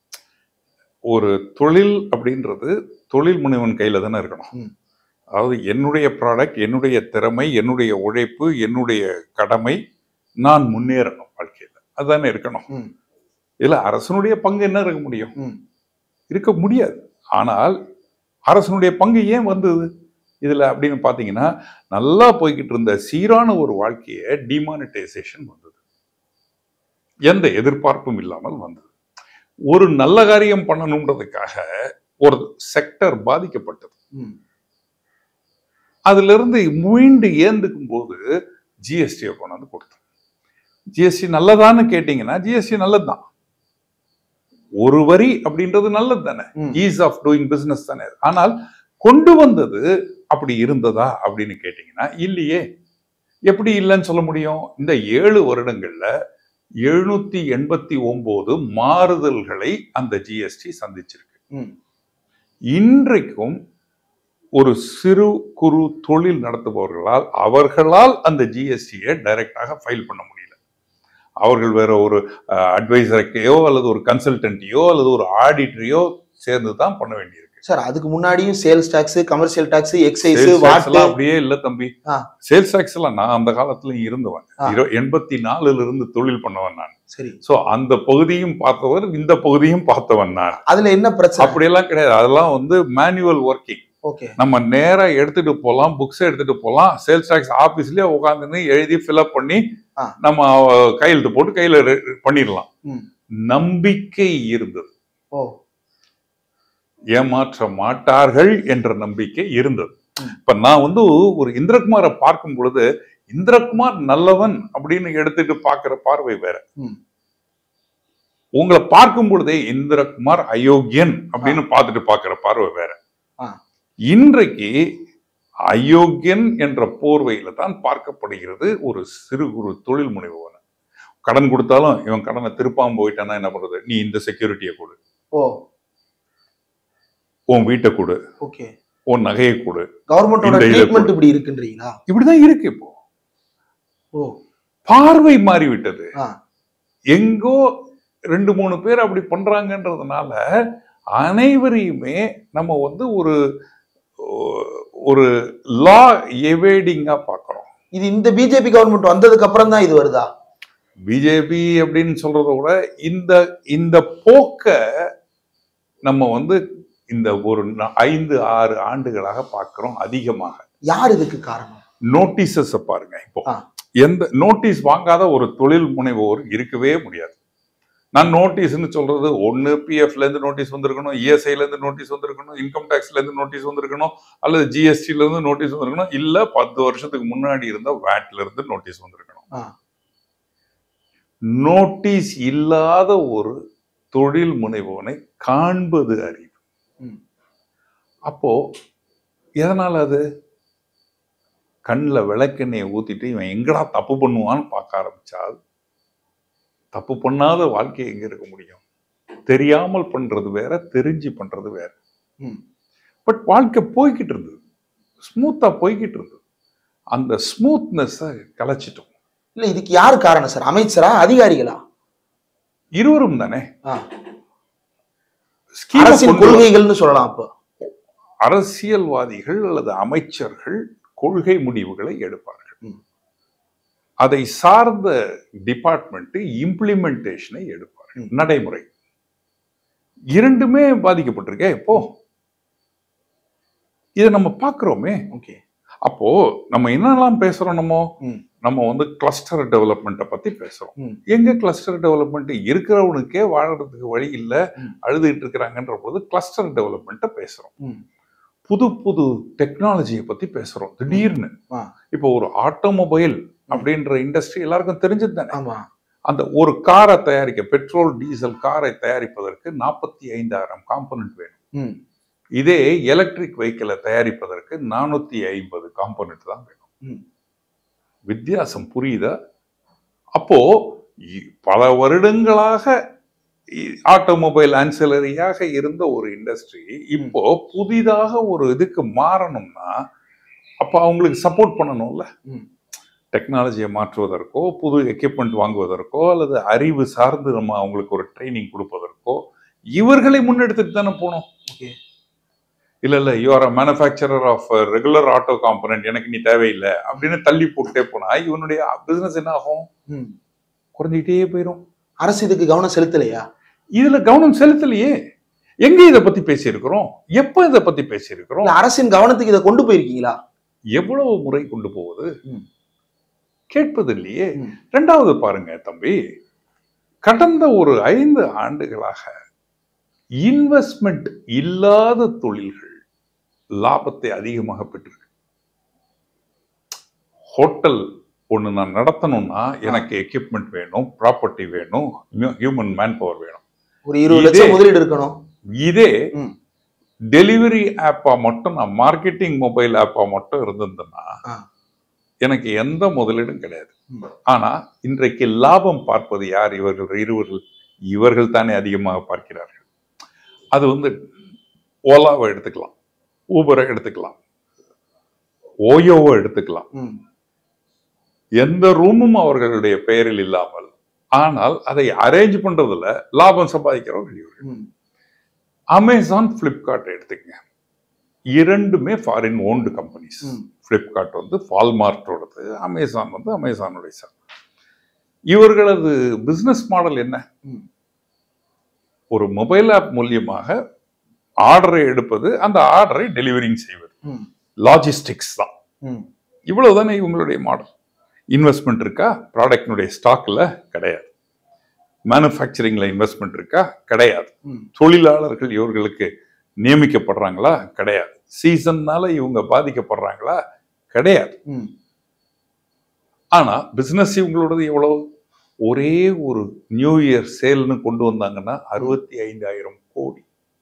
ஒரு தொழில் அப்படின்றது தொழில் முனைவன் கையில தானே இருக்கணும் ம். அதாவது என்னுடைய ப்ராடக்ட் என்னுடைய திறமை என்னுடைய உழைப்பு என்னுடைய கடமை நான் முன்னேறணும் வாழ்க்கையில அதுதானே இருக்கணும் ம். இதுல அரசனுடைய பங்கு என்ன இருக்க முடியும் ம். இருக்க முடியாது ஆனால் அரசனுடைய பங்கு ஏன் வந்தது இதுல அப்படின்னு பாத்தீங்கன்னா நல்லா போய்கிட்டு இருந்த சீரான ஒரு வாழ்க்கையை டிமானிட்டைசேஷன் வந்தது எந்த எதிர்பார்ப்பும் இல்லாமல் வந்தது ஒரு நல்ல காரியம் பண்ணணுன்றதுக்காக ஒரு செக்டர் பாதிக்கப்பட்டது ம். அதுல இருந்து மீண்டு ஏந்துக்கும் போது ஜிஎஸ்டியை கொண்டாந்து கொடுத்தோம் ஜிஎஸ்டி நல்லதான்னு கேட்டீங்கன்னா ஜிஎஸ்டி நல்லதுதான் ஒரு வரி அப்படின்றது நல்லது தானே ம். ஈஸ் ஆஃப் டூயிங் பிசினஸ் தானே ஆனால் கொண்டு வந்தது அப்படி இருந்ததா அப்படின்னு கேட்டீங்கன்னா இல்லையே எப்படி இல்லைன்னு சொல்ல முடியும் இந்த ஏழு வருடங்கள்ல எழுநூத்தி எண்பத்தி ஒன்பது மாறுதல்களை அந்த ஜிஎஸ்டி சந்திச்சிருக்கு ம். இன்றைக்கும் ஒரு சிறு குறு தொழில் நடத்துபவர்களால் அவர்களால் அந்த ஜிஎஸ்டியை டைரக்டாக ஃபைல் பண்ண முடியல அவர்கள் வேற ஒரு அட்வைசரைக்கையோ அல்லது ஒரு கன்சல்டன்ட்டையோ அல்லது ஒரு ஆடிட்டரையோ சேர்ந்து தான் பண்ண வேண்டியிருக்கு சார் அதுக்கு முன்னாடியும் sales tax commercial tax excise sales tax VAT எல்லாம் அப்படியே இல்ல தம்பி ஆ. சேல்ஸ் டாக்ஸ் எல்லாம் நான் அந்த காலத்துல இருந்தவன் ஆ. இரு- எண்பத்தி நாலுல இருந்து தொழில் பண்ணவன் நான் சரி சோ அந்த பகுதியும் பார்த்தவர் இந்த பகுதியும் பார்த்தவன் நான் அதுல என்ன பிரச்சனை அப்படியெல்லாம் கிடையாது அதெல்லாம் வந்து மேனுவல் ஒர்க்கிங் ஓகே நம்ம நேரா எடுத்துட்டு போலாம் புக்ஸ் எடுத்துட்டு போலாம் சேல்ஸ் டாக்ஸ் ஆபீஸ்லயே உட்காந்துன்னு எழுதி ஃபில்அப் பண்ணி ஆ. நம்ம அஹ், கையெழுத்து போட்டு கையில ரெ- பண்ணிடலாம் ம். நம்பிக்கை இருந்தது ஓ ஏமாற்ற மாட்டார்கள் என்ற நம்பிக்கை இருந்தது ம். இப்ப நான் வந்து ஒரு இந்திரகுமாரை பார்க்கும் பொழுது இந்திரகுமார் நல்லவன் அப்படின்னு எடுத்துட்டு பார்க்கிற பார்வை வேற ம். உங்களை பார்க்கும் பொழுதே இந்திரகுமார் அயோக்கியன் அப்படின்னு பார்த்துட்டு பார்க்கிற பார்வை வேற ஆ. இன்றைக்கு அயோக்கியன் என்ற போர்வையில தான் பார்க்கப்படுகிறது ஒரு சிறு குறு தொழில் முனைவோர் கடன் கொடுத்தாலும் இவன் கடனை திருப்பாம போயிட்டானா என்ன பண்றது நீ இந்த செக்யூரிட்டியை கொடு ஓ உன் வீட்டை கொடு ஓகே உன் நகையை கொடு கவர்மெண்டோட இந்த இதை ட்ரீட்மெண்ட் இப்படி இருக்குன்றீங்களா இப்படிதான் இருக்கு இப்போ ஓ பார்வை மாறிவிட்டது ஆ எங்கோ ரெண்டு மூணு பேர் அப்படி பண்றாங்கன்றதுனால அனைவரையுமே நம்ம வந்து ஒரு ஒரு லா எவேடிங்கா பார்க்கறோம் இது இந்த பிஜேபி கவர்மெண்ட் வந்ததுக்கு அப்புறம் தான் இது வருதா பிஜேபி அப்படின்னு சொல்றத விட இந்த இந்த போக்க நம்ம வந்து இந்த ஒரு ந- ஐந்து ஆறு ஆண்டுகளாக பார்க்கிறோம் அதிகமாக யார் இதுக்கு காரணம் நோட்டீசஸ் பாருங்க இப்போ ஆ. எந்த நோட்டீஸ் வாங்காத ஒரு தொழில் முனைவோர் இருக்கவே முடியாது நான் நோட்டீஸ்னு சொல்றது ஒன்னு பிஎஃப்ல இருந்து நோட்டீஸ் வந்திருக்கணும் இஎஸ்ஐல இருந்து நோட்டீஸ் வந்திருக்கணும் இன்கம் டேக்ஸ்ல இருந்து நோட்டீஸ் வந்திருக்கணும் அல்லது ஜிஎஸ்டில இருந்து நோட்டீஸ் வந்திருக்கணும் இல்ல பத்து வருஷத்துக்கு முன்னாடி இருந்த வேட்ல இருந்து நோட்டீஸ் வந்திருக்கணும் ஆ. நோட்டீஸ் இல்லாத ஒரு தொழில் முனைவோனை காண்பது அறிவு ம். அப்போ எதனால அது கண்ணில் விளக்கெண்ணெயை ஊத்திட்டு இவன் எங்கடா தப்பு பண்ணுவான்னு பார்க்க ஆரம்பிச்சால் தப்பு பண்ணாத வாழ்க்கை எங்க இருக்க முடியும் தெரியாமல் பண்றது வேற தெரிஞ்சு பண்றது வேற ம். பட் வாழ்க்கை போய்கிட்டு இருந்தது ஸ்மூத்தா போய்கிட்டு இருந்தது அந்த ஸ்மூத்னஸை கலைச்சிட்டோம் இல்ல இதுக்கு யார் காரணம் சார் அமைச்சரா அதிகாரிகளா இருவரும் தானே ஆ. scheme அ அரசின் கொண்டு வர- கொள்கைகள்னு சொல்லலாம் அப்போ அரசியல்வாதிகள் அல்லது அமைச்சர்கள் கொள்கை முடிவுகளை எடுப்பார்கள் ம். அதை சார்ந்த டிபார்ட்மெண்ட் இம்ப்ளிமெண்டேஷனை எடுப்பார்கள் ம். நடைமுறை இரண்டுமே பாதிக்கப்பட்டிருக்கே இப்போ இதை நம்ம பார்க்கிறோமே ஓகே அப்போ நம்ம என்னெல்லாம் பேசுறோம் நம்ம ம். நம்ம வந்து கிளஸ்டர் டெவலப்மெண்ட்டை பத்தி பேசுறோம் ம். எங்க கிளஸ்டர் டெவலப்மெண்ட் இருக்கிறவனுக்கே வாழறதுக்கு வழி இல்ல ம். அழுதுகிட்டு இருக்கிறாங்கன்ற போது கிளஸ்டர் டெவலப்மெண்ட்டை பேசுறோம் ம். புது புது டெக்னாலஜியை பத்தி பேசுறோம் திடீர்னு ஆ. இப்போ ஒரு ஆட்டோமொபைல் அப்படின்ற இண்டஸ்ட்ரி எல்லாருக்கும் தெரிஞ்சது தானே ஆமா அந்த ஒரு காரை தயாரிக்க பெட்ரோல் டீசல் காரை தயாரிப்பதற்கு நாற்பத்தி ஐந்தாயிரம் காம்பனன்ட் வேணும் ம். இதே எலக்ட்ரிக் வெஹிக்கிளை தயாரிப்பதற்கு நானூத்தி ஐம்பது காம்பனன்ட் தான் வேணும் ம். வித்தியாசம் புரியுதா அப்போ இ- பல வருடங்களாக ஆட்டோமொபைல் ஆன்சிலரியாக இருந்த ஒரு இண்டஸ்ட்ரி இப்போ புதிதாக ஒரு இதுக்கு மாறணும்னா அப்போ அவங்களுக்கு சப்போர்ட் பண்ணணும்ல ம். டெக்னாலஜியை மாற்றுவதற்கோ புது எக்யூப்மெண்ட் வாங்குவதற்கோ அல்லது அறிவு சார்ந்து நம்ம அவங்களுக்கு ஒரு ட்ரைனிங் கொடுப்பதற்கோ இவர்களை முன்னெடுத்துட்டு தானே போகணும் ஓகே இல்ல இல்ல you're a manufacturer of regular auto component எனக்கு நீ தேவையில்லை அப்படின்னு தள்ளி போட்டுட்டே போனா இவனுடைய பிசினஸ் என்ன ஆகும் ம். குறைஞ்சிக்கிட்டே போயிடும் அரசு இதுக்கு கவனம் செலுத்தலையா இதுல கவனம் செலுத்தலையே எங்க இதை பத்தி பேசியிருக்கிறோம் எப்ப இதை பத்தி பேசியிருக்கிறோம் இல்ல அரசின் கவனத்துக்கு இதை கொண்டு போயிருக்கீங்களா எவ்வளவு முறை கொண்டு போவது ம். கேட்பது இல்லையே ம். ரெண்டாவது பாருங்க தம்பி கடந்த ஒரு ஐந்து ஆண்டுகளாக இன்வெஸ்ட்மெண்ட் இல்லாத தொழில்கள் லாபத்தை அதிகமாக பெற்றிருக்கு ஹோட்டல் ஒன்று நான் நடத்தணும்னா எனக்கு எக்யூப்மெண்ட் வேணும் ப்ராப்பர்ட்டி வேணும் ஹியூமன் மேன் பவர் வேணும் ஒரு இருபது இதே- லட்சம் முதலீடு இருக்கணும் இதே ம். டெலிவரி ஆப்பா மட்டும் நான் மார்க்கெட்டிங் மொபைல் ஆப்பா மட்டும் இருந்திருந்தேன்னா ஆ. எனக்கு எந்த முதலீடும் கிடையாது ம். ஆனா இன்றைக்கு லாபம் பார்ப்பது யார் இவர்கள் இருவர்கள் இவர்கள் தானே அதிகமாக பார்க்கிறார்கள் அது வந்து ஓலாவை எடுத்துக்கலாம் ஊபரை எடுத்துக்கலாம் ஓயோவை எடுத்துக்கலாம் ம். எந்த ரூமும் அவர்களுடைய பெயரில் இல்லாமல் ஆனால் அதை அரேஞ்ச் பண்றதுல லாபம் சம்பாதிக்கிறவர்கள் இவர்கள் ம். அமேசான் பிளிப்கார்ட் எடுத்துக்கங்க இரண்டுமே ஃபாரின் ஓன்டு கம்பெனிஸ் ம். பிளிப்கார்ட் வந்து ஃபால்மார்ட்டோடது அமேசான் வந்து அமேசானுடைய சார் இவர்களது பிசினஸ் மாடல் என்ன ம். ஒரு மொபைல் ஆப் மூலியமாக ஆர்டரை எடுப்பது அந்த ஆர்டரை டெலிவரிங் செய்வது ம். லாஜிஸ்டிக்ஸ் தான் ம். இவ்வளவுதானே இவங்களுடைய மாடல் இன்வெஸ்ட்மெண்ட் இருக்கா ப்ராடக்ட்னுடைய ஸ்டாக்ல கிடையாது மேனுஃபேக்சரிங்ல இன்வெஸ்ட்மெண்ட் இருக்கா கிடையாது ம். தொழிலாளர்கள் இவர்களுக்கு நியமிக்கப்படுறாங்களா கிடையாது சீசன்னால இவங்க பாதிக்கப்படுறாங்களா கிடையாது ம். ஆனா பிசினஸ் இவங்களோடது எவ்வளவு ஒரே ஒரு நியூ இயர் சேல்னு கொண்டு வந்தாங்கன்னா அறுபத்தி ஐந்தாயிரம் கோடி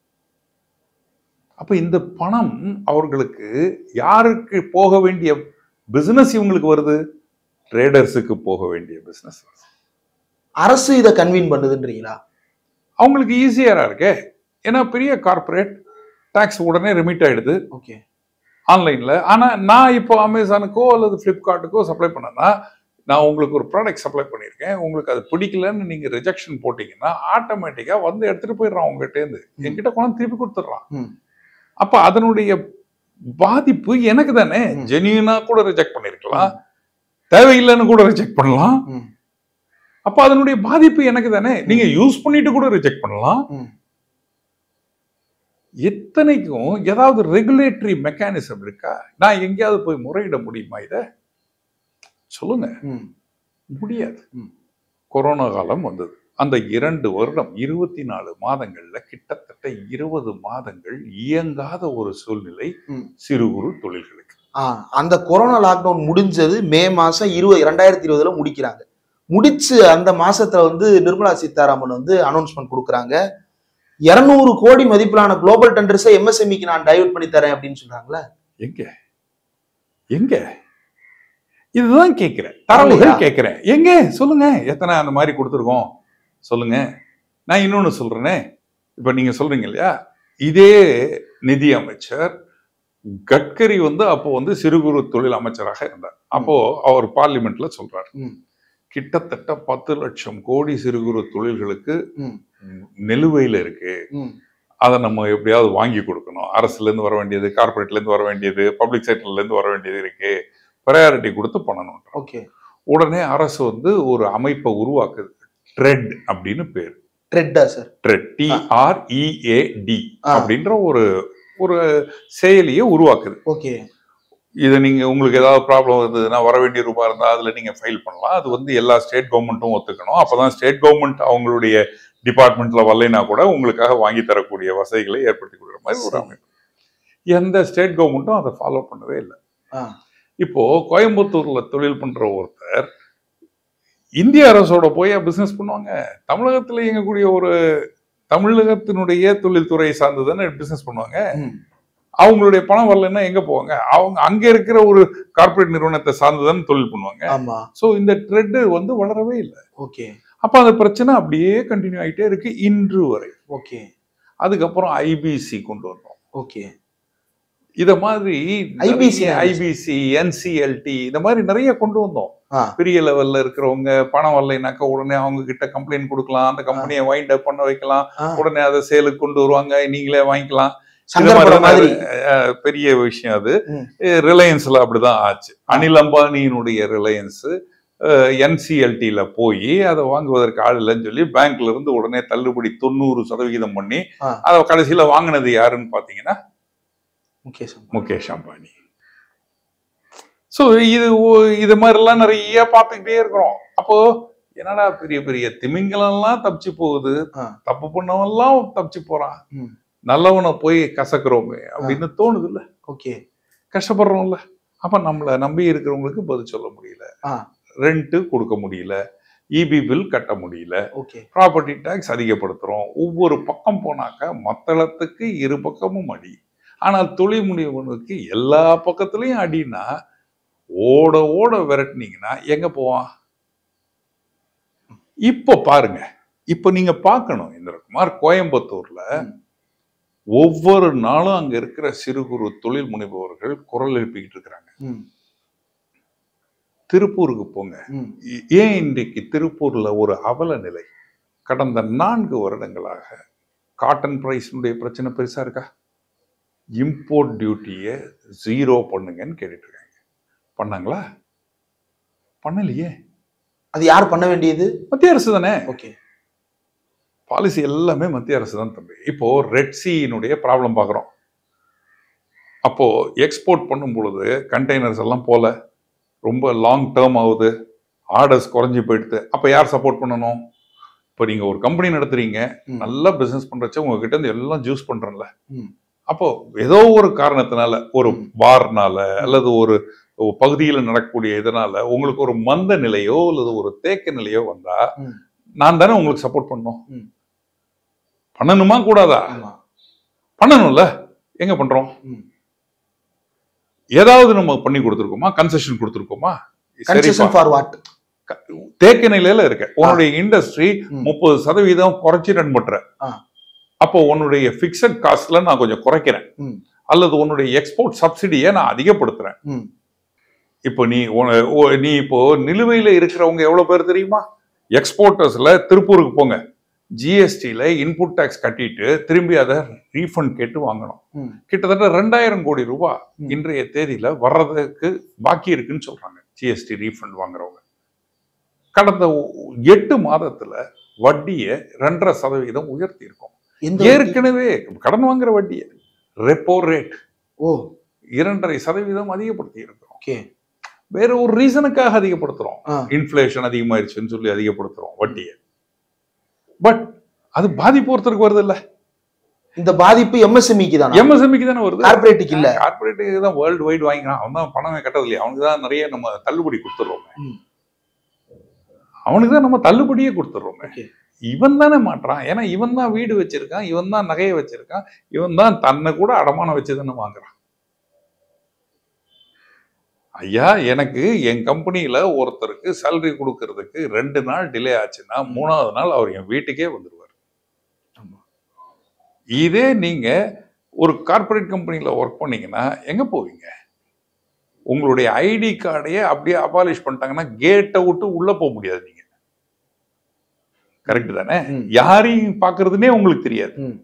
அப்ப இந்த பணம் அவர்களுக்கு யாருக்கு போக வேண்டிய பிசினஸ் இவங்களுக்கு வருது ட்ரேடர்ஸுக்கு போக வேண்டிய பிசினஸ் அரசு இதை கன்வீன் பண்ணுதுன்றீங்களா அவங்களுக்கு ஈஸியரா இருக்கே ஏன்னா பெரிய கார்ப்பரேட் டாக்ஸ் உடனே ரிமிட் ஆயிடுது ஓகே ஆன்லைன்ல ஆனா நான் இப்போ அமேசானுக்கோ அல்லது ஃப்ளிப்கார்ட்டுக்கோ சப்ளை பண்ணேன்னா நான் உங்களுக்கு ஒரு ப்ராடக்ட் சப்ளை பண்ணியிருக்கேன் உங்களுக்கு அது பிடிக்கலன்னு நீங்க ரிஜெக்ஷன் போட்டீங்கன்னா ஆட்டோமேட்டிக்கா வந்து எடுத்துட்டு போயிடுறான் உங்ககிட்ட இருந்து ம். என்கிட்ட கொண்டு திருப்பி கொடுத்துட்றான் ம். அப்ப அதனுடைய பாதிப்பு எனக்கு தானே ம். ஜெனியூனா கூட ரிஜெக்ட் பண்ணிருக்கலாம் தேவையில்லைன்னு கூட ரிஜெக்ட் பண்ணலாம் ம். அப்ப அதனுடைய பாதிப்பு எனக்கு தானே நீங்க யூஸ் பண்ணிட்டு கூட ரிஜெக்ட் பண்ணலாம் ம். எத்தனைக்கும் ஏதாவது ரெகுலேட்டரி மெக்கானிசம் இருக்கா நான் எங்கேயாவது போய் முறையிட முடியுமா இத சொல்லுங்க ம். முடியாது ம். கொரோனா காலம் வந்தது அந்த இரண்டு வருடம் இருபத்தி நாலு மாதங்கள்ல கிட்டத்தட்ட இருபது மாதங்கள் இயங்காத ஒரு சூழ்நிலை ம். சிறு குறு தொழில்களுக்கு ஆ, அந்த கொரோனா லாக்டவுன் முடிஞ்சது மே மாசம் இருபது இரண்டாயிரத்தி இருபதுல முடிக்கிறாங்க முடிச்சு அந்த மாசத்துல வந்து நிர்மலா சீதாராமன் வந்து அனௌன்ஸ்மெண்ட் கொடுக்குறாங்க இருநூறு கோடி மதிப்பிலான குளோபல் டெண்டர்ஸை எம்எஸ்எம்இக்கு நான் டைவர்ட் பண்ணி தரேன் அப்படின்னு சொல்றாங்களே எங்க எங்க இதுதான் கேட்கிறேன் தரவுகள் இல்லையா? கேட்கிறேன் எங்க சொல்லுங்க எத்தனை அந்த மாதிரி கொடுத்துருக்கோம் சொல்லுங்க நான் இன்னொன்னு சொல்றேனே இப்ப நீங்க சொல்றீங்க இல்லையா இதே நிதி அமைச்சர் கட்கரி வந்து அப்போ வந்து சிறு குறு தொழில் அமைச்சராக இருந்தார் அப்போ அவர் பார்லிமெண்ட்ல சொல்றார் ம். கிட்டத்தட்ட பத்து லட்சம் கோடி சிறு குறு தொழில்களுக்கு ம். நிலுவையில் இருக்கு ம். அதை நம்ம எப்படியாவது வாங்கி கொடுக்கணும் அரசுல இருந்து வர வேண்டியது கார்பரேட்ல இருந்து வர வேண்டியது பப்ளிக் செக்டர்ல இருந்து வர வேண்டியது இருக்கு ப்ரையாரிட்டி கொடுத்து பண்ணணும் ஓகே உடனே அரசு வந்து ஒரு அமைப்பை உருவாக்குது ட்ரெட் அப்படின்னு பேர் ட்ரெட்டா சார் ட்ரெட் டிஆர்இஏடி ஆ. அப்படின்ற ஒரு ஒரு செயலியை உருவாக்குது ஓகே இது நீங்க உங்களுக்கு ஏதாவது ப்ராப்ளம் இருந்ததுன்னா வர வேண்டிய ரூபாய் இருந்தா அதுல நீங்க ஃபைல் பண்ணலாம் அது வந்து எல்லா ஸ்டேட் கவர்மெண்ட்டும் ஒத்துக்கணும் அப்பதான் ஸ்டேட் கவர்மெண்ட் அவங்களுடைய டிபார்ட்மெண்ட்ல வரலைன்னா கூட உங்களுக்காக வாங்கி தரக்கூடிய வசதிகளை ஏற்படுத்தி கொடுக்குற மாதிரி ஒரு சரி. அமைப்பு எந்த ஸ்டேட் கவர்மெண்ட்டும் அதை ஃபாலோ பண்ணவே இல்லை ஆ. இப்போ கோயம்புத்தூர்ல தொழில் பண்ற ஒருத்தர் இந்திய அரசோட போய் பிசினஸ் பண்ணுவாங்க தமிழகத்துல இயங்கக்கூடிய ஒரு தமிழகத்தினுடைய தொழில்துறை சார்ந்து தானே பிசினஸ் பண்ணுவாங்க ம். அவங்களுடைய பணம் வரலைன்னா எங்க போவாங்க அவங்க அங்க இருக்கிற ஒரு கார்ப்பரேட் நிறுவனத்தை சார்ந்து தானே தொழில் பண்ணுவாங்க ஆமா சோ இந்த ட்ரெட் வந்து வளரவே இல்லை ஓகே அப்ப அந்த பிரச்சனை அப்படியே கண்டினியூ ஆயிட்டே இருக்கு இன்று வரை ஓகே அதுக்கப்புறம் ஐபிசி கொண்டு வந்தோம் ஓகே இத மாதிரி IBC னா என்ன? ஐபிசி என்சிஎல்டி இந்த மாதிரி நிறைய கொண்டு வந்தோம் ஆ. பெரிய லெவல்ல இருக்கிறவங்க பணம் வரலைனாக்கா உடனே அவங்க கிட்ட கம்ப்ளைண்ட் கொடுக்கலாம் அந்த கம்பெனியை வைண்ட் அப் பண்ண வைக்கலாம் ஆ. உடனே அதை சேலுக்கு கொண்டு வருவாங்க நீங்களே வாங்கிக்கலாம் இது சங்கர் மாதிரி படம் மாதிரி அஹ், பெரிய விஷயம் அது ம். ரிலையன்ஸ்ல அப்படிதான் ஆச்சு அனில் அம்பானியினுடைய ரிலையன்ஸ் என்சிஎல்டில போய் அதை வாங்குவதற்கு ஆள் இல்லைன்னு சொல்லி பேங்க்ல இருந்து உடனே தள்ளுபடி தொண்ணூறு சதவிகிதம் பண்ணி ஆ. அதை கடைசியில வாங்கினது யாருன்னு பாத்தீங்கன்னா முகேஷ் அம்பானி. முகேஷ் அம்பானி ஸோ இது ஒ- இது மாதிரிலாம் நிறைய பார்த்துக்கிட்டே இருக்கிறோம் அப்போ என்னடா பெரிய பெரிய திமிங்கலம்லாம் தப்பிச்சு போகுது ஆ. தப்பு பண்ணவன்லாம் தப்பிச்சு போறான் ம். நல்லவனை போய் கசக்குறோமே அப்படின்னு தோணுது இல்ல ஓகே கஷ்டப்படுறோம்ல அப்ப நம்மள நம்பி இருக்கிறவங்களுக்கு பதில் சொல்ல முடியல ஆ. ரெண்ட் கொடுக்க முடியல இபி பில் கட்ட முடியல ஓகே ப்ராப்பர்ட்டி டேக்ஸ் அதிகப்படுத்துறோம் ஒவ்வொரு பக்கம் போனாக்கா மத்தளத்துக்கு இரு பக்கமும் அடி ஆனால் தொழில் முனைவனுக்கு எல்லா பக்கத்துலயும் அடினா ஓட ஓட விரட்டுனீங்கன்னா எங்க போவான் இப்போ பாருங்க இப்போ நீங்க பார்க்கணும் இந்திரகுமார் கோயம்புத்தூர்ல ம். ஒவ்வொரு நாளும் அங்க இருக்கிற சிறு குறு தொழில் முனைபவர்கள் குரல் எழுப்பிக்கிட்டு இருக்கிறாங்க ம் திருப்பூருக்கு போங்க ம் ஏ- ஏன் இன்றைக்கு திருப்பூர்ல ஒரு அவல நிலை கடந்த நான்கு வருடங்களாக காட்டன் பிரைஸ்னுடைய பிரச்சனை பெருசா இருக்கா இம்போர்ட் டியூட்டியை ஜீரோ பண்ணுங்கன்னு கேட்டுட்டு இருக்காங்க பண்ணாங்களா பண்ணலையே அது யார் பண்ண வேண்டியது மத்திய அரசு தானே ஓகே பாலிசி எல்லாமே மத்திய அரசு தான் தம்பி இப்போ ரெட் சீனுடைய ப்ராப்ளம் பார்க்குறோம் அப்போ எக்ஸ்போர்ட் பண்ணும் பொழுது கண்டெய்னர்ஸ் எல்லாம் போல ரொம்ப லாங் டேர்ம் ஆகுது ஆர்டர்ஸ் குறைஞ்சி போயிடுது அப்போ யார் சப்போர்ட் பண்ணணும் இப்போ நீங்கள் ஒரு கம்பெனி நடத்துறீங்க ம். நல்லா பிஸ்னஸ் பண்ணுறச்ச உங்ககிட்ட இருந்து எல்லாம் ஜூஸ் பண்ணுறேன்ல ம். அப்போ ஏதோ ஒரு காரணத்தினால ஒரு ம். வார்னால அல்லது ஒரு பகுதியில் நடக்கக்கூடிய இதனால உங்களுக்கு ஒரு மந்த நிலையோ அல்லது ஒரு தேக்க நிலையோ வந்தா ம். நான் தானே உங்களுக்கு சப்போர்ட் பண்ணணும் ம். பண்ணணுமா கூடாதா ஆமா பண்ணணும்ல எங்க பண்றோம் ம். ஏதாவது நம்ம பண்ணி கொடுத்துருக்கோமா கன்செஷன் கொடுத்துருக்கோமா கன்செஷன் ஃபார் வாட் தேக்க நிலையில இருக்க உன்னுடைய இண்டஸ்ட்ரி ம். முப்பது சதவீதம் குறைச்சி ரன் பண்ற ஆ. அப்போ உன்னுடைய பிக்சட் காஸ்ட்ல நான் கொஞ்சம் குறைக்கிறேன் ம். அல்லது உன்னுடைய எக்ஸ்போர்ட் சப்சிடியை நான் அதிகப்படுத்துறேன் ம். இப்போ நீ உன- ஓ- நீ இப்போ நிலுவையில இருக்கிறவங்க எவ்வளவு பேர் தெரியுமா எக்ஸ்போர்ட்டர்ஸ்ல திருப்பூருக்கு போங்க ஜிஎஸ்டியில இன்புட் டேக்ஸ் கட்டிட்டு திரும்பி அதை ரீஃபண்ட் கேட்டு வாங்கணும் ம். கிட்டத்தட்ட ரெண்டாயிரம் கோடி ரூபாய் ம். இன்றைய தேதியில வர்றதுக்கு பாக்கி இருக்குன்னு சொல்றாங்க ஜிஎஸ்டி ரீஃபண்ட் வாங்குறவங்க கடந்த ஒ- எட்டு மாதத்துல வட்டியை ரெண்டரை சதவீதம் உயர்த்தி இருக்கோம் எந்த வட்டி? ஏற்கனவே கடன் வாங்குற வட்டியை ரெப்போ ரேட் ஓ இரண்டரை சதவீதம் அதிகப்படுத்தி இருக்கிறோம் ஓகே வேற ஒரு ரீசனுக்காக அதிகப்படுத்துறோம் ஆ இன்ஃப்ளேஷன் அதிகமாயிருச்சுன்னு சொல்லி அதிகப்படுத்துறோம் வட்டியை பட் அது பாதிப்பு ஒருத்தருக்கு வருது இல்ல இந்த பாதிப்பு எம்எஸ்எம்இக்கு தான் எம்எஸ்எம்இக்கு தானே வருது கார்பரேட்டுக்கு இல்ல கார்பரேட்டுக்கு தான் வேர்ல்டு வைடு வாங்கிக்கிறான் அவன் தான் பணமே கட்டது இல்லையா அவனுக்கு தான் நிறைய நம்ம தள்ளுபடி கொடுத்துடுறோமே ம். அவனுக்கு தான் நம்ம தள்ளுபடியே கொடுத்துடுறோமே ஓகே இவன் தானே மாட்றான் ஏன்னா இவன் தான் வீடு வச்சிருக்கான் இவன் தான் நகையை வச்சிருக்கான் இவன் தான் தன்னை கூட அடமானம் வச்சு தானே வாங்குறான் ஐயா எனக்கு என் கம்பெனியில ஒருத்தருக்கு சேலரி கொடுக்கறதுக்கு ரெண்டு நாள் டிலே ஆச்சுன்னா மூணாவது நாள் அவர் என் வீட்டுக்கே வந்துருவார் ஆமா. இதே நீங்க ஒரு கார்ப்பரேட் கம்பெனில ஒர்க் பண்ணீங்கன்னா எங்க போவீங்க உங்களுடைய ஐடி கார்டையே அப்படியே அபாலிஷ் பண்ணிட்டாங்கன்னா கேட்டை விட்டு உள்ள போக முடியாது நீங்க கரெக்ட் தானே ம். யாரையும் பாக்குறதுனே உங்களுக்கு தெரியாது ம்.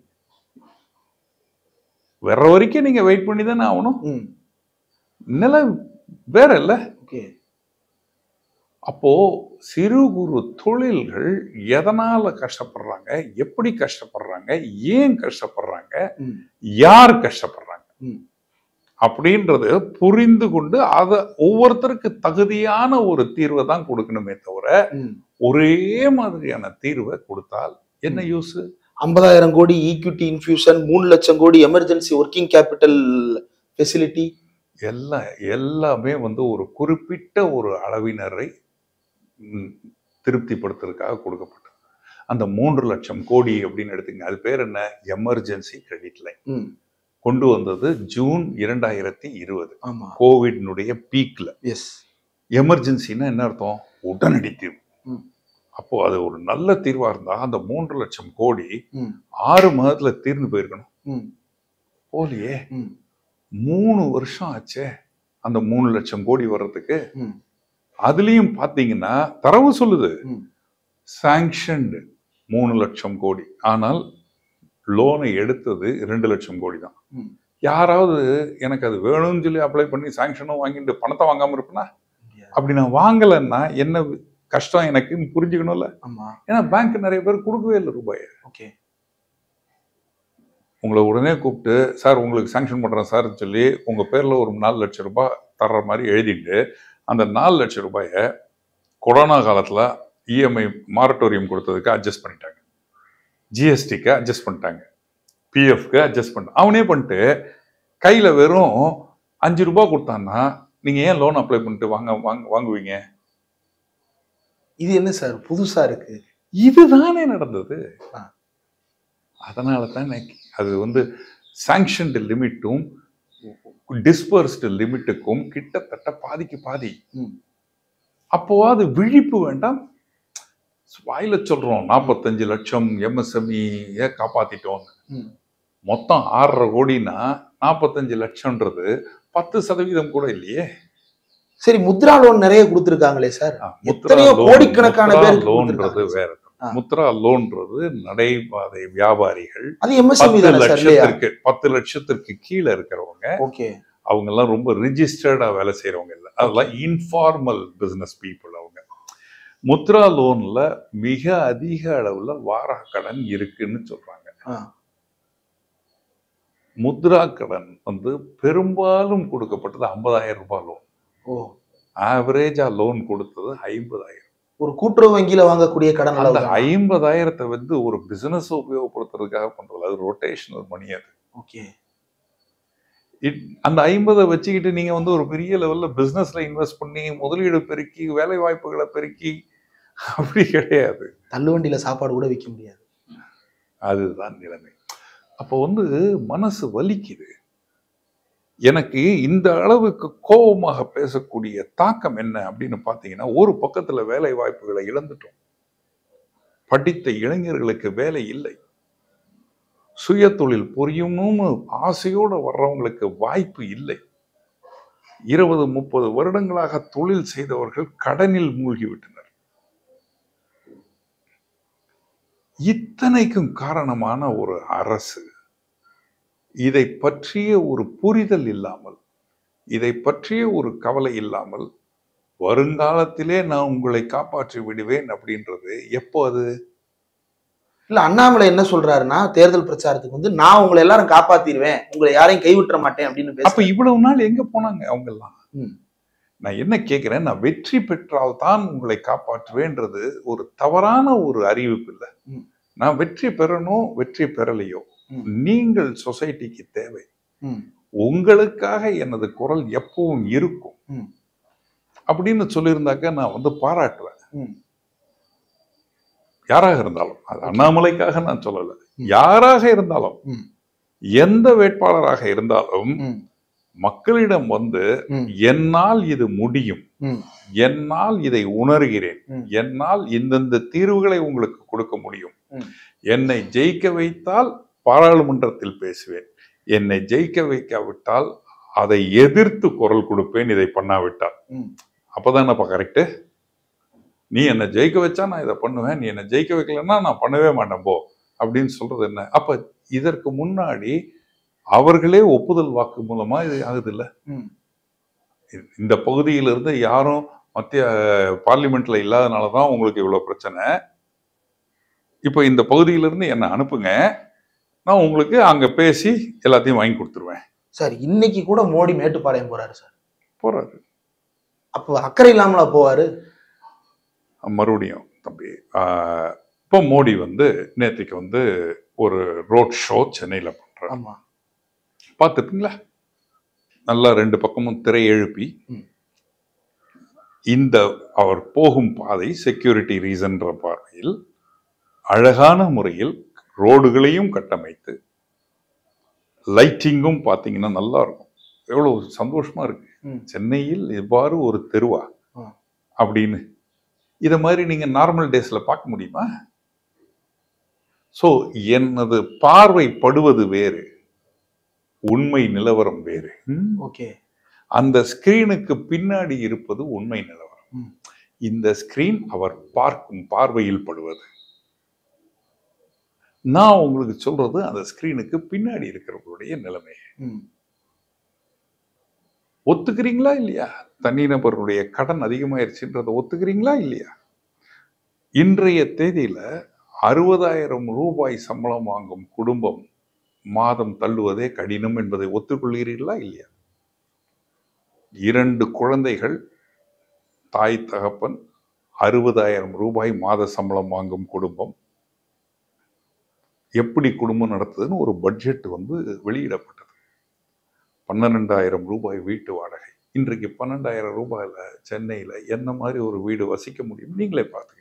வர்ற வரைக்கும் நீங்க வெயிட் பண்ணி தானே ஆகணும் ம் நிலை வேற இல்ல ஓகே அப்போ சிறு குறு தொழில்கள் எதனால கஷ்டப்படுறாங்க எப்படி கஷ்டப்படுறாங்க ஏன் கஷ்டப்படுறாங்க ம். யார் கஷ்டப்படுறாங்க ம். அப்படின்றது புரிந்து கொண்டு அதை ஒவ்வொருத்தருக்கு தகுதியான ஒரு தீர்வை தான் கொடுக்கணுமே தவிர ம். ஒரே மாதிரியான தீர்வை கொடுத்தால் என்ன யூஸ் ஐம்பதாயிரம் கோடி ஈக்விட்டி இன்ஃபியூஷன் மூணு லட்சம் கோடி எமர்ஜென்சி ஒர்க்கிங் கேபிட்டல் ஃபெசிலிட்டி எல்லாம் எல்லாமே வந்து ஒரு குறிப்பிட்ட ஒரு அளவினரை ம், திருப்திப்படுத்துறதுக்காக கொடுக்கப்பட்டது அந்த மூன்று லட்சம் கோடி அப்படின்னு எடுத்துங்க அது பேர் என்ன எமர்ஜென்சி கிரெடிட் லைன் ம் கொண்டு வந்தது ஜூன் இரண்டாயிரத்தி இருபது ஆமா கோவிட்னுடைய பீக்ல எஸ் எமர்ஜென்சின்னா என்ன அர்த்தம் உடனடி தீர்வு ம். அப்போ அது ஒரு நல்ல தீர்வா இருந்தா அந்த மூன்று லட்சம் கோடி ம் ஆறு மாதத்துல தீர்ந்து போயிருக்கணும் ம் போலியே ம் மூணு வருஷம் ஆச்சே அந்த மூணு லட்சம் கோடி வர்றதுக்கு ம் அதுலயும் பாத்தீங்கன்னா தரவு சொல்லுது ம். சாங்ஷன்டு மூணு லட்சம் கோடி ஆனால் லோனை எடுத்தது ரெண்டு லட்சம் கோடி தான் ம். யாராவது எனக்கு அது வேணும்னு சொல்லி அப்ளை பண்ணி சாங்ஷனும் வாங்கிட்டு பணத்தை வாங்காம இருப்பேனா முடியாது. அப்படி நான் வாங்கலைன்னா என்ன கஷ்டம் எனக்குன்னு புரிஞ்சுக்கணும்ல ஆமா ஏன்னா பேங்க் நிறைய பேர் கொடுக்கவே இல்லை ரூபாய் ஓகே உங்களை உடனே கூப்பிட்டு சார் உங்களுக்கு சாங்ஷன் பண்றேன் சார்னு சொல்லி உங்க பேர்ல ஒரு நாலு லட்சம் ரூபாய் தர்ற மாதிரி எழுதிட்டு அந்த நாலு லட்சம் ரூபாயை கொரோனா காலத்துல இஎம்ஐ மாரட்டோரியம் கொடுத்ததுக்கு அட்ஜஸ்ட் பண்ணிட்டாங்க ஜிஎஸ்டிக்கு அட்ஜஸ்ட் பண்ணிட்டாங்க பிஎஃப்க்கு அட்ஜஸ்ட் பண்ண அவனே பண்ணிட்டு கையில வெறும் அஞ்சு ரூபாய் கொடுத்தான்னா நீங்க ஏன் லோன் அப்ளை பண்ணிட்டு வாங்க வாங்க வாங்குவீங்க இது என்ன சார் புதுசா இருக்கு இதுதானே நடந்தது ஆ. அதனால தான் அது வந்து சாங்ஷன்டு லிமிட்டும் டிஸ்பர்ஸ்டு லிமிட்டுக்கும் கிட்டத்தட்ட பாதிக்கு பாதி ம். அப்போ அது விழிப்பு வேண்டாம் வாயில சொல்றோம் நாற்பத்தஞ்சு லட்சம் எம்எஸ்எம்இ காப்பாத்திட்டோம் ம். மொத்தம் ஆறரை கோடினா நாற்பத்தஞ்சு லட்சம்ன்றது பத்து சதவீதம் கூட இல்லையே சரி முத்ரா லோன் நிறைய கொடுத்திருக்காங்களே சார் ஆ, முத்ரா எத்தனையோ loan- கோடிக்கணக்கான முத்ரா பேருக்கு லோன்றது கொடுத்திருக்காங்க. வேற ஆ. முத்ரா லோன்றது நடைபாதை வியாபாரிகள் அது எம்எஸ்எம்இ பத்து தானே சார் இல்லையா லட்சத்திற்கு பத்து லட்சத்திற்கு கீழே இருக்கிறவங்க ஓகே அவங்க எல்லாம் ரொம்ப ரிஜிஸ்டர்டா வேலை செய்யறவங்க இல்ல அதெல்லாம் இன்ஃபார்மல் பிசினஸ் பீப்புள் அவங்க முத்ரா லோன்ல மிக அதிக அளவுல வாரா கடன் இருக்குன்னு சொல்றாங்க ஆ. முத்ரா கடன் வந்து பெரும்பாலும் கொடுக்கப்பட்டது ஐம்பதாயிரம் ரூபாய் லோன் ஓ ஆவரேஜா லோன் கொடுத்தது ஐம்பதாயிரம் ஒரு கூட்டுறவு வங்கியில வாங்கக்கூடிய கடன் அளவு அந்த தான். ஐம்பதாயிரத்தை வந்து ஒரு பிசினஸ் உபயோகப்படுத்துறதுக்காக பண்றது அது ரொட்டேஷனல் மணி அது ஓகே இட்- அந்த ஐம்பதை வச்சுக்கிட்டு நீங்க வந்து ஒரு பெரிய லெவல்ல பிசினஸ்ல இன்வெஸ்ட் பண்ணி முதலீடு பெருக்கி வேலை வாய்ப்புகளை பெருக்கி அப்படி கிடையாது தள்ளுவண்டியில சாப்பாடு கூட விற்க முடியாது அதுதான் நிலைமை அப்போ வந்து மனசு வலிக்குது எனக்கு இந்த அளவுக்கு கோபமாக பேசக்கூடிய தாக்கம் என்ன அப்படின்னு பார்த்தீங்கன்னா ஒரு பக்கத்துல வேலை வாய்ப்புகளை இழந்துட்டோம் படித்த இளைஞர்களுக்கு வேலை இல்லை சுய தொழில் புரியும்னு ஆசையோடு வர்றவங்களுக்கு வாய்ப்பு இல்லை இருபது முப்பது வருடங்களாக தொழில் செய்தவர்கள் கடனில் மூழ்கிவிட்டனர் இத்தனைக்கும் காரணமான ஒரு அரசு இதை பற்றிய ஒரு புரிதல் இல்லாமல் இதை பற்றிய ஒரு கவலை இல்லாமல் வருங்காலத்திலே நான் உங்களை காப்பாற்றி விடுவேன் அப்படின்றது எப்போ அது இல்ல அண்ணாமலை என்ன சொல்றாருன்னா தேர்தல் பிரச்சாரத்துக்கு வந்து நான் உங்களை எல்லாரும் காப்பாத்திடுவேன் உங்களை யாரையும் கைவிட்டுற மாட்டேன் அப்படின்னு அப்ப பேச இவ்வளவு நாள் எங்க போனாங்க அவங்க எல்லாம் ம். நான் என்ன கேட்கிறேன் நான் வெற்றி பெற்றால் தான் உங்களை காப்பாற்றுவேன்றது ஒரு தவறான ஒரு அறிவிப்பு இல்லை ம். நான் வெற்றி பெறணும் வெற்றி பெறலையோ ம். நீங்கள் சொசைட்டிக்கு தேவை ம். உங்களுக்காக எனது குரல் எப்பவும் இருக்கும் ம். அப்படின்னு சொல்லியிருந்தாக்க நான் வந்து பாராட்டுவேன் ம். யாராக இருந்தாலும் அது அண்ணாமலைக்காக நான் சொல்லல ம். யாராக இருந்தாலும் ம். எந்த வேட்பாளராக இருந்தாலும் ம். மக்களிடம் வந்து ம். என்னால் இது முடியும் ம். என்னால் இதை உணர்கிறேன் ம். என்னால் இந்தந்த தீர்வுகளை உங்களுக்கு கொடுக்க முடியும் ம். என்னை ஜெயிக்க வைத்தால் பாராளுமன்றத்தில் பேசுவேன் என்னை ஜெயிக்க வைக்காவிட்டால் அதை எதிர்த்து குரல் கொடுப்பேன் இதை பண்ணாவிட்டால் ம். அப்பதானப்பா கரெக்டு நீ என்னை ஜெயிக்க வச்சா நான் இதை பண்ணுவேன் நீ என்னை ஜெயிக்க வைக்கலன்னா நான் பண்ணவே மாட்டேன் போ அப்படின்னு சொல்றது என்ன அப்ப இதற்கு முன்னாடி அவர்களே ஒப்புதல் வாக்கு மூலமா இது ஆகுது இல்ல ம். இந்த பகுதியிலிருந்து யாரும் மத்திய பார்லிமெண்ட்ல இல்லாதனால தான் உங்களுக்கு இவ்வளவு பிரச்சனை இப்போ இந்த பகுதியிலிருந்து என்னை அனுப்புங்க நான் உங்களுக்கு அங்க பேசி எல்லாத்தையும் வாங்கி கொடுத்துருவேன் சார் இன்னைக்கு கூட மோடி மேட்டுப்பாளையம் போறாரு சார் போறாரு அப்போ அக்கறை இல்லாமலா போவாரு மறுபடியும் தம்பி ஆஹ், இப்போ மோடி வந்து நேற்றுக்கு வந்து ஒரு ரோட் ஷோ சென்னையில பண்றாரு ஆமா பார்த்துருப்பீங்களா நல்லா ரெண்டு பக்கமும் திரை எழுப்பி ம். இந்த அவர் போகும் பாதை செக்யூரிட்டி ரீசன்ற பார்வையில் அழகான முறையில் ரோடுகளையும் கட்டமைத்து லைட்டிங்கும் பார்த்தீங்கன்னா நல்லா இருக்கும் எவ்வளவு சந்தோஷமா இருக்கு ம். சென்னையில் இவ்வாறு ஒரு தெருவா ஆ. அப்படின்னு இத மாதிரி நீங்க நார்மல் டேஸ்ல பார்க்க முடியுமா சோ எனது பார்வைப்படுவது வேறு உண்மை நிலவரம் வேறு ம்? ஓகே அந்த ஸ்கிரீனுக்கு பின்னாடி இருப்பது உண்மை நிலவரம் ம். இந்த ஸ்கிரீன் அவர் பார்க்கும் பார்வையில் படுவது நான் உங்களுக்கு சொல்றது அந்த ஸ்கிரீனுக்கு பின்னாடி இருக்கிறவங்களுடைய நிலைமை ம். ஒத்துக்கிறீங்களா இல்லையா தனிநபருடைய கடன் அதிகமாயிருச்சுன்றதை ஒத்துக்கிறீங்களா இல்லையா இன்றைய தேதியில அறுபதாயிரம் ரூபாய் சம்பளம் வாங்கும் குடும்பம் மாதம் தள்ளுவதே கடினம் என்பதை ஒத்துக்கொள்கிறீர்களா இல்லையா இரண்டு குழந்தைகள் தாய் தகப்பன் அறுபதாயிரம் ரூபாய் மாத சம்பளம் வாங்கும் குடும்பம் எப்படி குடும்பம் நடத்துதுன்னு ஒரு பட்ஜெட் வந்து வெளியிடப்பட்டது பன்னிரெண்டாயிரம் ரூபாய் வீட்டு வாடகை இன்றைக்கு பன்னெண்டாயிரம் ரூபாயில சென்னையில என்ன மாதிரி ஒரு வீடு வசிக்க முடியும் நீங்களே பார்த்துக்கங்க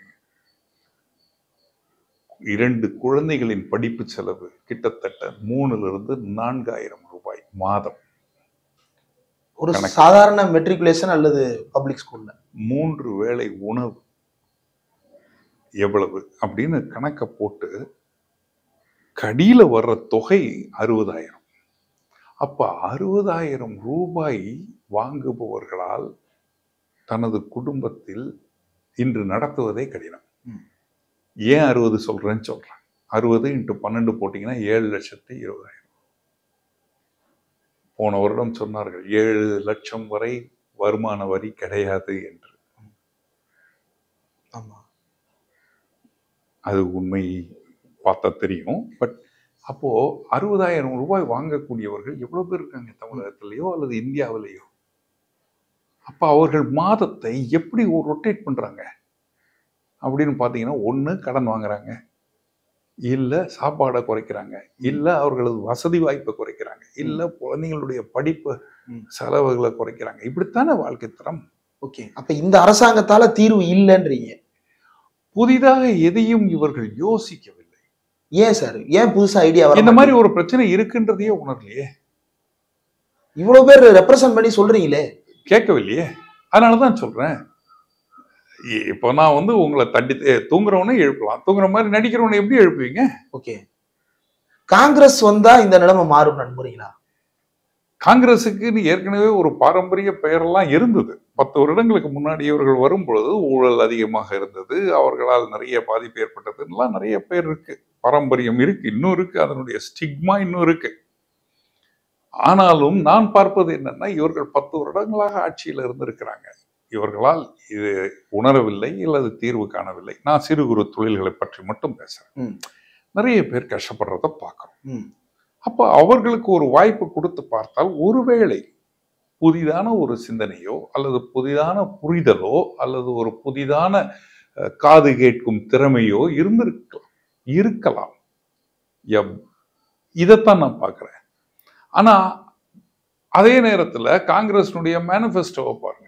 இரண்டு குழந்தைகளின் படிப்பு செலவு கிட்டத்தட்ட மூணுல இருந்து நான்காயிரம் ரூபாய் மாதம் ஒரு கணக்கு. சாதாரண மெட்ரிகுலேஷன் அல்லது பப்ளிக் ஸ்கூல்ல மூன்று வேளை உணவு எவ்வளவு அப்படின்னு கணக்க போட்டு கடியில வர்ற தொகை அறுபதாயிரம் அப்ப அறுபதாயிரம் ரூபாய் வாங்குபவர்களால் தனது குடும்பத்தில் இன்று நடத்துவதே கடினம் ம். ஏன் அறுபது சொல்றேன்னு சொல்றேன் அறுபது இன்ட்டு பன்னெண்டு போட்டீங்கன்னா ஏழு லட்சத்தி இருபதாயிரம் போன வருடம் சொன்னார்கள் ஏழு லட்சம் வரை வருமான வரி கிடையாது என்று ஆமா அது உண்மை பார்த்தா தெரியும் பட் அப்போ அறுபதாயிரம் ரூபாய் வாங்கக்கூடியவர்கள் எவ்வளவு பேர் இருக்காங்க தமிழகத்திலேயோ அல்லது இந்தியாவிலேயோ அப்ப அவர்கள் மாதத்தை எப்படி ஒரு ரொட்டேட் பண்றாங்க அப்படின்னு பார்த்தீங்கன்னா ஒண்ணு கடன் வாங்குறாங்க இல்ல சாப்பாடை குறைக்கிறாங்க இல்ல அவர்களது வசதி வாய்ப்பை குறைக்கிறாங்க இல்ல குழந்தைங்களுடைய படிப்பு ம். செலவுகளை குறைக்கிறாங்க இப்படித்தானே வாழ்க்கை தரம் ஓகே அப்ப இந்த அரசாங்கத்தால தீர்வு இல்லைன்றீங்க புதிதாக எதையும் இவர்கள் யோசிக்கவில்லை ஏன் சார் ஏன் புதுசா ஐடியா வர இந்த மாதிரி ஒரு பிரச்சனை இருக்குன்றதையே உணரலையே இவ்வளவு பேர் ரெப்ரசன்ட் பண்ணி சொல்றீங்களே கேட்கவில்லையே அதனாலதான் சொல்றேன் இ- இப்போ நான் வந்து உங்களை தட்டி தூங்குறவனே எழுப்பலாம் தூங்குற மாதிரி நடிக்கிறவனை எப்படி எழுப்புவீங்க ஓகே காங்கிரஸ் வந்தா இந்த நிலைமை மாறும் நம்புறீங்களா காங்கிரஸுக்குன்னு ஏற்கனவே ஒரு பாரம்பரிய பெயரெல்லாம் இருந்தது பத்து வருடங்களுக்கு முன்னாடி இவர்கள் வரும் பொழுது ஊழல் அதிகமாக இருந்தது அவர்களால் நிறைய பாதிப்பு ஏற்பட்டதுலாம் நிறைய பேர் இருக்கு பாரம்பரியம் இருக்கு இன்னும் இருக்கு அதனுடைய ஸ்டிக்மா இன்னும் இருக்கு ஆனாலும் நான் பார்ப்பது என்னன்னா இவர்கள் பத்து வருடங்களாக ஆட்சியில் இருந்திருக்கிறாங்க இவர்களால் இது உணரவில்லை அல்லது தீர்வு காணவில்லை நான் சிறு குறு தொழில்களை பற்றி மட்டும் பேசுறேன் ம். நிறைய பேர் கஷ்டப்படுறத பார்க்கிறோம் ம். அப்போ அவர்களுக்கு ஒரு வாய்ப்பு கொடுத்து பார்த்தால் ஒருவேளை புதிதான ஒரு சிந்தனையோ அல்லது புதிதான புரிதலோ அல்லது ஒரு புதிதான அஹ், காது கேட்கும் திறமையோ இருந்திருக்கலாம் இருக்கலாம் எம் இதைத்தான் நான் பார்க்கிறேன் ஆனா அதே நேரத்துல காங்கிரஸினுடைய மேனிஃபெஸ்டோவை பாருங்க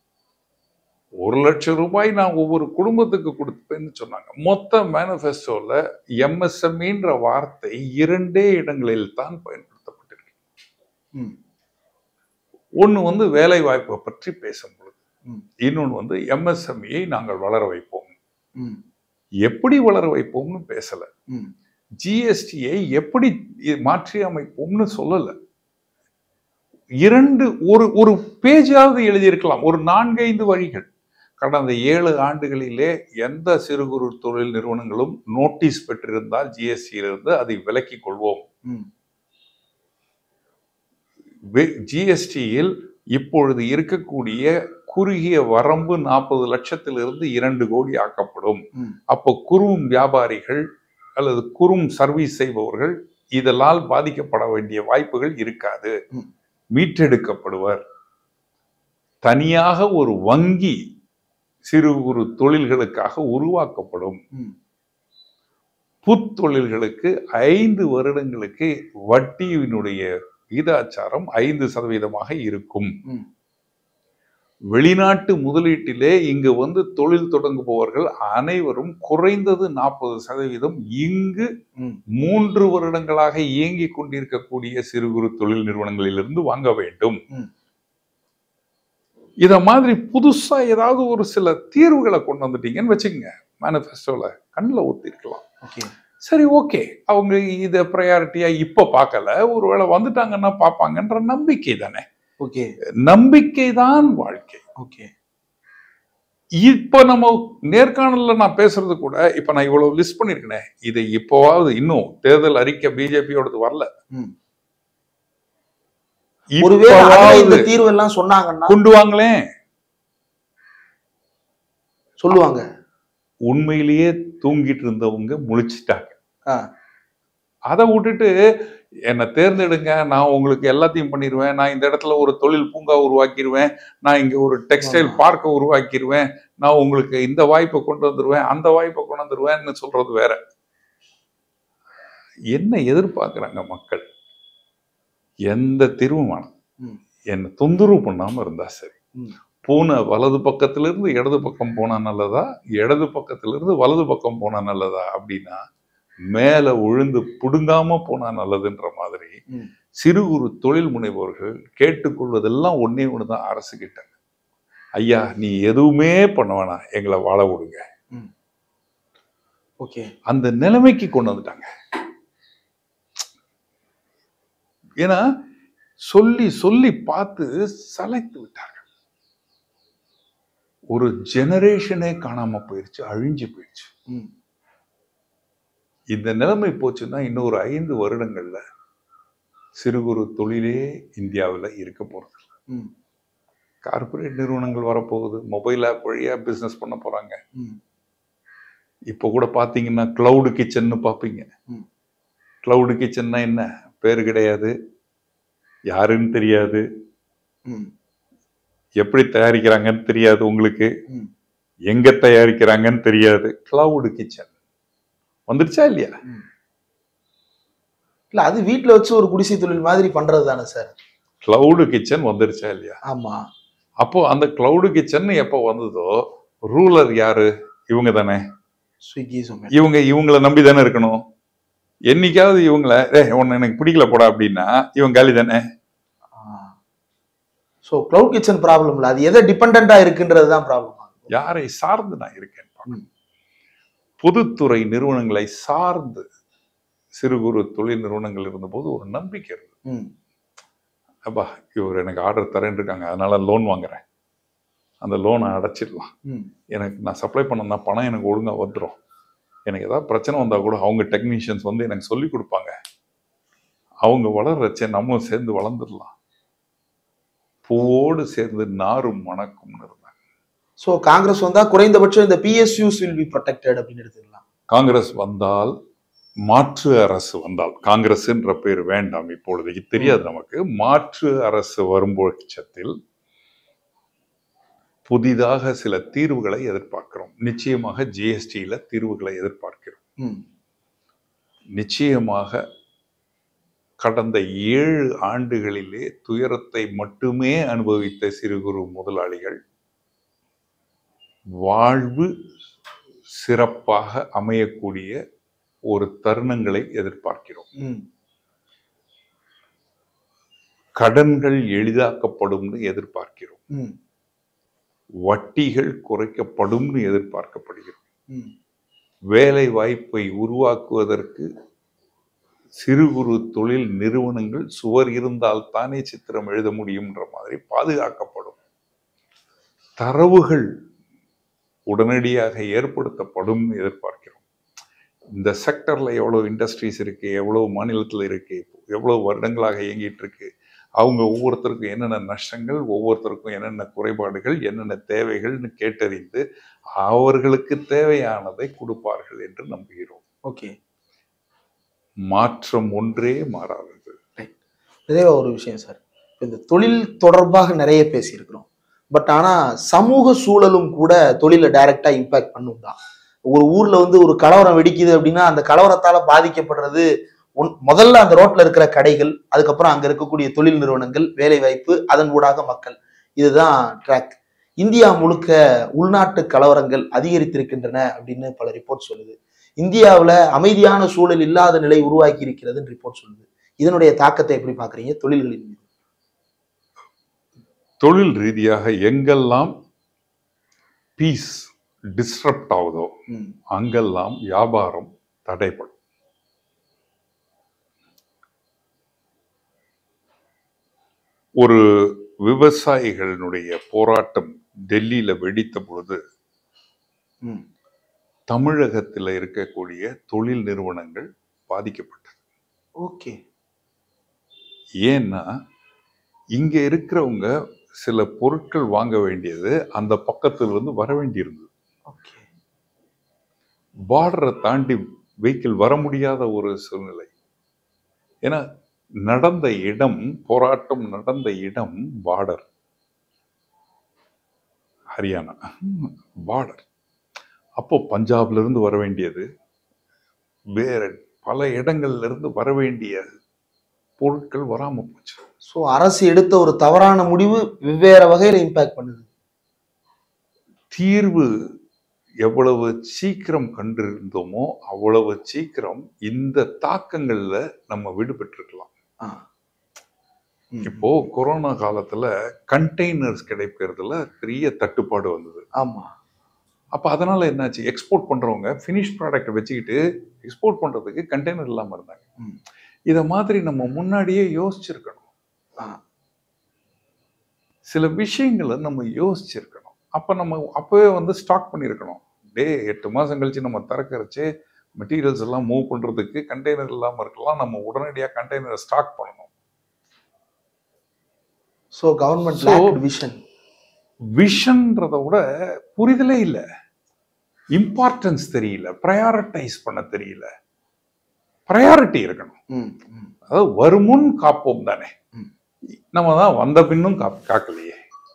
ஒரு லட்சம் ரூபாய் நான் ஒவ்வொரு குடும்பத்துக்கு கொடுப்பேன்னு சொன்னாங்க மொத்த மேனிஃபெஸ்டோல எம்எஸ்எம்இன்ற வார்த்தை இரண்டே இடங்களில் தான் பயன்படுத்தப்பட்டிருக்கு ம். ஒண்ணு வந்து வேலை வாய்ப்பை பற்றி பேசும் பொழுது ம். இன்னொன்னு வந்து எம்எஸ்எம்இயை நாங்கள் வளர வைப்போம் ம். எப்படி வளர வைப்போம்னு பேசல ம். ஜிஎஸ்டியை எப்படி இ- மாற்றி அமைப்போம்னு சொல்லல இரண்டு ஒரு ஒரு பேஜாவது எழுதியிருக்கலாம் ஒரு நான்கைந்து வழிகள் கடந்த ஏழு ஆண்டுகளிலே எந்த சிறு குறு தொழில் நிறுவனங்களும் நோட்டீஸ் பெற்றிருந்தால் ஜிஎஸ்டியிலிருந்து அதை விலக்கிக் கொள்வோம் ம். ஜிஎஸ்டியில் இப்பொழுது இருக்கக்கூடிய குறுகிய வரம்பு நாற்பது லட்சத்திலிருந்து இரண்டு கோடி ஆக்கப்படும் ம். அப்போ குறும் வியாபாரிகள் அல்லது குறும் சர்வீஸ் செய்பவர்கள் இதனால் பாதிக்கப்பட வேண்டிய வாய்ப்புகள் இருக்காது ம். மீட்டெடுக்கப்படுவர் தனியாக ஒரு வங்கி சிறு குறு தொழில்களுக்காக உருவாக்கப்படும் ம். புத்தொழில்களுக்கு ஐந்து வருடங்களுக்கு வட்டியினுடைய விகிதாச்சாரம் ஐந்து சதவீதமாக இருக்கும் ம். வெளிநாட்டு முதலீட்டிலே இங்கு வந்து தொழில் தொடங்குபவர்கள் அனைவரும் குறைந்தது நாற்பது சதவீதம் இங்கு ம். மூன்று வருடங்களாக இயங்கிக் கொண்டிருக்கக்கூடிய சிறு குறு தொழில் நிறுவனங்களிலிருந்து வாங்க வேண்டும் ம். இத மாதிரி புதுசா ஏதாவது ஒரு சில தீர்வுகளை கொண்டு வந்துட்டீங்கன்னு வச்சுக்கோங்க மேனிஃபெஸ்டோல கண்ணில் ஊத்திருக்கலாம் ஓகே சரி ஓகே அவங்க இதை ப்ரையாரிட்டியா இப்ப பார்க்கல ஒருவேளை வந்துட்டாங்கன்னா பார்ப்பாங்கன்ற நம்பிக்கை தானே ஓகே நம்பிக்கை தான் வாழ்க்கை ஓகே இப்ப நம்ம நேர்காணல்ல நான் பேசுறது கூட இப்ப நான் இவ்வளவு லிஸ்ட் பண்ணிருக்கேனே இதை இப்போவாவது இன்னும் தேர்தல் அறிக்கை பிஜேபியோடது வரல ம். ஒருவேளை அதுல இப்பவாவது இந்த தீர்வு எல்லாம் சொன்னாங்கன்னா கொண்டு வாங்களேன் சொல்லுவாங்க உண்மையிலேயே தூங்கிட்டு இருந்தவங்க முழிச்சிட்டாங்க ஆ. அதை விட்டுட்டு என்னை தேர்ந்தெடுங்க நான் உங்களுக்கு எல்லாத்தையும் பண்ணிடுவேன் நான் இந்த இடத்துல ஒரு தொழில் பூங்கா உருவாக்கிடுவேன் நான் இங்க ஒரு டெக்ஸ்டைல் ஆமா. பார்க்கை உருவாக்கிடுவேன் நான் உங்களுக்கு இந்த வாய்ப்பை கொண்டு வந்துருவேன் அந்த வாய்ப்பை கொண்டு வந்துருவேன்னு சொல்றது வேற என்ன எதிர்பார்க்கறாங்க மக்கள் எந்த தீர்வும் வேணாம் ம். என்னை தொந்தரவு பண்ணாம இருந்தா சரி ம். பூனை வலது பக்கத்துல இருந்து இடது பக்கம் போனா நல்லதா இடது பக்கத்துல இருந்து வலது பக்கம் போனா நல்லதா அப்படின்னா மேல விழுந்து புடுங்காம போனா நல்லதுன்ற மாதிரி ம். சிறு குறு தொழில் முனைவோர்கள் கேட்டுக்கொள்வதெல்லாம் ஒன்னே ஒண்ணுதான் அரசு கிட்ட ஐயா நீ எதுவுமே பண்ண வேணாம் எங்களை வாழ விடுங்க ஓகே அந்த நிலைமைக்கு கொண்டு வந்துட்டாங்க ஏன்னா சொல்லி சொல்லி பார்த்து சளைத்து விட்டார்கள் ஒரு ஜெனரேஷனே காணாம போயிருச்சு அழிஞ்சு போயிடுச்சு ம். இந்த நிலைமை போச்சுன்னா இன்னொரு ஐந்து வருடங்கள்ல சிறு குறு தொழிலே இந்தியாவில் இருக்க போறது ம். கார்ப்பரேட் நிறுவனங்கள் வரப்போகுது மொபைல் ஆப் வழியா பிசினஸ் பண்ண போறாங்க ம். இப்போ கூட பார்த்தீங்கன்னா கிளவுடு கிச்சன்னு பார்ப்பீங்க ம். கிளவுடு கிச்சன்னா என்ன பேர் கிடையாது யாருன்னு தெரியாது ம். எப்படி தயாரிக்கிறாங்கன்னு தெரியாது உங்களுக்கு ம். எங்க தயாரிக்கிறாங்கன்னு தெரியாது கிளவுடு கிச்சன் வந்துருச்சா இல்லையா இல்ல அது வீட்ல வச்சு ஒரு குடிசை தொழில் மாதிரி பண்றது தானே சார் கிளவுடு கிச்சன் வந்துருச்சா இல்லையா ஆமா அப்போ அந்த கிளவுடு கிச்சன் எப்போ வந்ததோ ரூலர் யாரு இவங்க தானே ஸ்விக்கி சொமேட்டோ இவங்க இவங்கள நம்பி தானே இருக்கணும் என்னைக்காவது இவங்கள ஏ உன்னை எனக்கு பிடிக்கல போடா அப்படின்னா இவன் காலி தானே ஸோ கிளவுட் கிச்சன் ப்ராப்ளம் இல்லை அது எதை டிபெண்டா இருக்குன்றது தான் ப்ராப்ளம் யாரை சார்ந்து நான் இருக்கேன் ம். பொதுத்துறை நிறுவனங்களை சார்ந்து சிறு குறு தொழில் நிறுவனங்கள் இருந்தபோது ஒரு நம்பிக்கை இருந்தது ம் அப்பா இவர் எனக்கு ஆர்டர் தரேன்னு இருக்காங்க அதனால லோன் வாங்குறேன் அந்த லோனை அடைச்சிடலாம் ம் எனக்கு நான் சப்ளை பண்ணனா பணம் எனக்கு ஒழுங்கா வந்துடும் எனக்கு ஏதாவது பிரச்சனை வந்தா கூட அவங்க டெக்னீஷியன்ஸ் வந்து எனக்கு சொல்லி கொடுப்பாங்க அவங்க வளர்றச்சே நம்மளும் சேர்ந்து வளர்ந்துடலாம் பூவோடு சேர்ந்து நாரும் மணக்கும்னு இருந்தாங்க ஸோ காங்கிரஸ் வந்தா குறைந்தபட்சம் இந்த பிஎஸ்யூஸ் வில் பி ப்ரொடெக்டட் அப்படின்னு எடுத்துக்கலாம் காங்கிரஸ் வந்தால் மாற்று அரசு வந்தால் காங்கிரஸ்ன்ற பேர் வேண்டாம் இப்பொழுதைக்கு தெரியாது நமக்கு மாற்று அரசு வரும் பட்சத்தில் புதிதாக சில தீர்வுகளை எதிர்பார்க்கிறோம் நிச்சயமாக ஜிஎஸ்டியில தீர்வுகளை எதிர்பார்க்கிறோம் ம் நிச்சயமாக கடந்த ஏழு ஆண்டுகளிலே துயரத்தை மட்டுமே அனுபவித்த சிறு குறு முதலாளிகள் வாழ்வு சிறப்பாக அமையக்கூடிய ஒரு தருணங்களை எதிர்பார்க்கிறோம் ம் கடன்கள் எளிதாக்கப்படும்னு எதிர்பார்க்கிறோம் ம் வட்டிகள் குறைக்கப்படும்னு எதிர்பார்க்கப்படுகிறோம் ம் வேலை வாய்ப்பை உருவாக்குவதற்கு சிறு குறு தொழில் நிறுவனங்கள் சுவர் இருந்தால் தானே சித்திரம் எழுத முடியும்ன்ற மாதிரி பாதுகாக்கப்படும் தரவுகள் உடனடியாக ஏற்படுத்தப்படும் எதிர்பார்க்கிறோம் இந்த செக்டர்ல எவ்வளவு இண்டஸ்ட்ரீஸ் இருக்கு எவ்வளவு மாநிலத்தில் இருக்கு எவ்வளவு வருடங்களாக இயங்கிட்டு இருக்கு அவங்க ஒவ்வொருத்தருக்கும் என்னென்ன நஷ்டங்கள் ஒவ்வொருத்தருக்கும் என்னென்ன குறைபாடுகள் என்னென்ன தேவைகள்னு கேட்டறிந்து அவர்களுக்கு தேவையானதை கொடுப்பார்கள் என்று நம்புகிறோம் ஓகே மாற்றம் ஒன்றே மாறாதது நிறைய ஒரு விஷயம் சார் இப்ப இந்த தொழில் தொடர்பாக நிறைய பேசியிருக்கிறோம் பட் ஆனா சமூக சூழலும் கூட தொழிலை டைரக்டா இம்பாக்ட் பண்ணும் தான் ஒரு ஊர்ல வந்து ஒரு கலவரம் வெடிக்குது அப்படின்னா அந்த கலவரத்தால பாதிக்கப்படுறது ஒன்- முதல்ல அந்த ரோட்ல இருக்கிற கடைகள் அதுக்கப்புறம் அங்க இருக்கக்கூடிய தொழில் நிறுவனங்கள் வேலை வாய்ப்பு அதன் ஊடாக மக்கள் இதுதான் ட்ராக் இந்தியா முழுக்க உள்நாட்டு கலவரங்கள் அதிகரித்திருக்கின்றன அப்படின்னு பல ரிப்போர்ட் சொல்லுது இந்தியாவுல அமைதியான சூழல் இல்லாத நிலை உருவாக்கி இருக்கிறதுன்னு ரிப்போர்ட் சொல்லுது இதனுடைய தாக்கத்தை எப்படி பாக்குறீங்க தொழில்களின் மீது தொழில் ரீதியாக எங்கெல்லாம் பீஸ் டிஸ்டர்ப்ட் ஆகுதோ ம், அங்கெல்லாம் வியாபாரம் தடைப்படும் ஒரு விவசாயிகளினுடைய போராட்டம் டெல்லியில வெடித்த பொழுது ம், தமிழகத்தில் இருக்கக்கூடிய தொழில் நிறுவனங்கள் பாதிக்கப்பட்டது ஓகே ஏன்னா இங்க இருக்கிறவங்க சில பொருட்கள் வாங்க வேண்டியது அந்த பக்கத்துல இருந்து வர வேண்டியிருந்தது ஓகே பார்டரை தாண்டி வெஹிக்கிள் வர முடியாத ஒரு சூழ்நிலை ஏன்னா நடந்த இடம் போராட்டம் நடந்த இடம் பார்டர் ஹரியானா பார்டர் அப்போ பஞ்சாப்ல இருந்து வர வேண்டியது வேற பல இடங்கள்ல இருந்து வர வேண்டிய பொருட்கள் வராம போச்சு ஸோ அரசு எடுத்த ஒரு தவறான முடிவு வெவ்வேறு வகையில இம்பாக்ட் பண்ணுது தீர்வு எவ்வளவு சீக்கிரம் கண்டிருந்தோமோ அவ்வளவு சீக்கிரம் இந்த தாக்கங்கள்ல நம்ம விடுபட்டிருக்கலாம் ஆ. ம். இப்போ கொரோனா காலத்துல கண்டெய்னர்ஸ் கிடைக்கிறதுல பெரிய தட்டுப்பாடு வந்தது ஆமா அப்ப அதனால என்னாச்சு எக்ஸ்போர்ட் பண்றவங்க ஃபினிஷ் ப்ராடக்ட் வச்சுக்கிட்டு எக்ஸ்போர்ட் பண்றதுக்கு கண்டெய்னர் இல்லாம இருந்தாங்க ம். இத மாதிரி நம்ம முன்னாடியே யோசிச்சிருக்கணும் ஆ. சில விஷயங்களை நம்ம யோசிச்சிருக்கணும் அப்ப நம்ம அப்பவே வந்து ஸ்டாக் பண்ணியிருக்கணும் டே எட்டு மாசம் கழிச்சு நம்ம திறக்கறச்சு மெட்டீரியல்ஸ் எல்லாம் மூவ் பண்றதுக்கு கண்டெய்னர் இல்லாம இருக்கலாம் நம்ம உடனடியாக கண்டெய்னரை ஸ்டாக் பண்ணணும் ஸோ கவர்மெண்ட் So- விஷன் விஷன்றத விட புரிதலே இல்லை இம்பார்ட்டன்ஸ் தெரியல ப்ரையாரிட்டைஸ் பண்ண தெரியல ப்ரையாரிட்டி இருக்கணும் ம் ம் அதாவது வருமுன் காப்போம் தானே ம். நம்ம தான் வந்த பின்னும் காப் காக்கலையே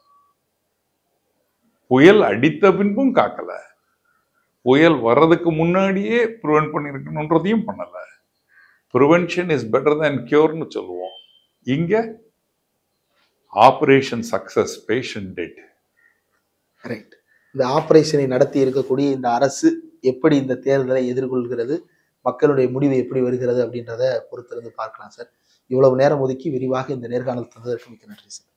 புயல் அடித்த பின்பும் காக்கல புயல் வர்றதுக்கு முன்னாடியே ப்ரிவென்ட் பண்ணிருக்கணுன்றதையும் பண்ணல ப்ரிவென்ஷன் இஸ் பெட்டர் than கியூர்னு சொல்லுவோம் இங்க operation success patient dead right இந்த ஆபரேஷனை நடத்தி இருக்கக்கூடிய இந்த அரசு எப்படி இந்த தேர்தலை எதிர்கொள்கிறது மக்களுடைய முடிவு எப்படி வருகிறது அப்படின்றத பொறுத்திருந்து பார்க்கலாம் சார் இவ்வளவு நேரம் ஒதுக்கி விரிவாக இந்த நேர்காணல் தந்ததற்கு மிக்க நன்றி சார்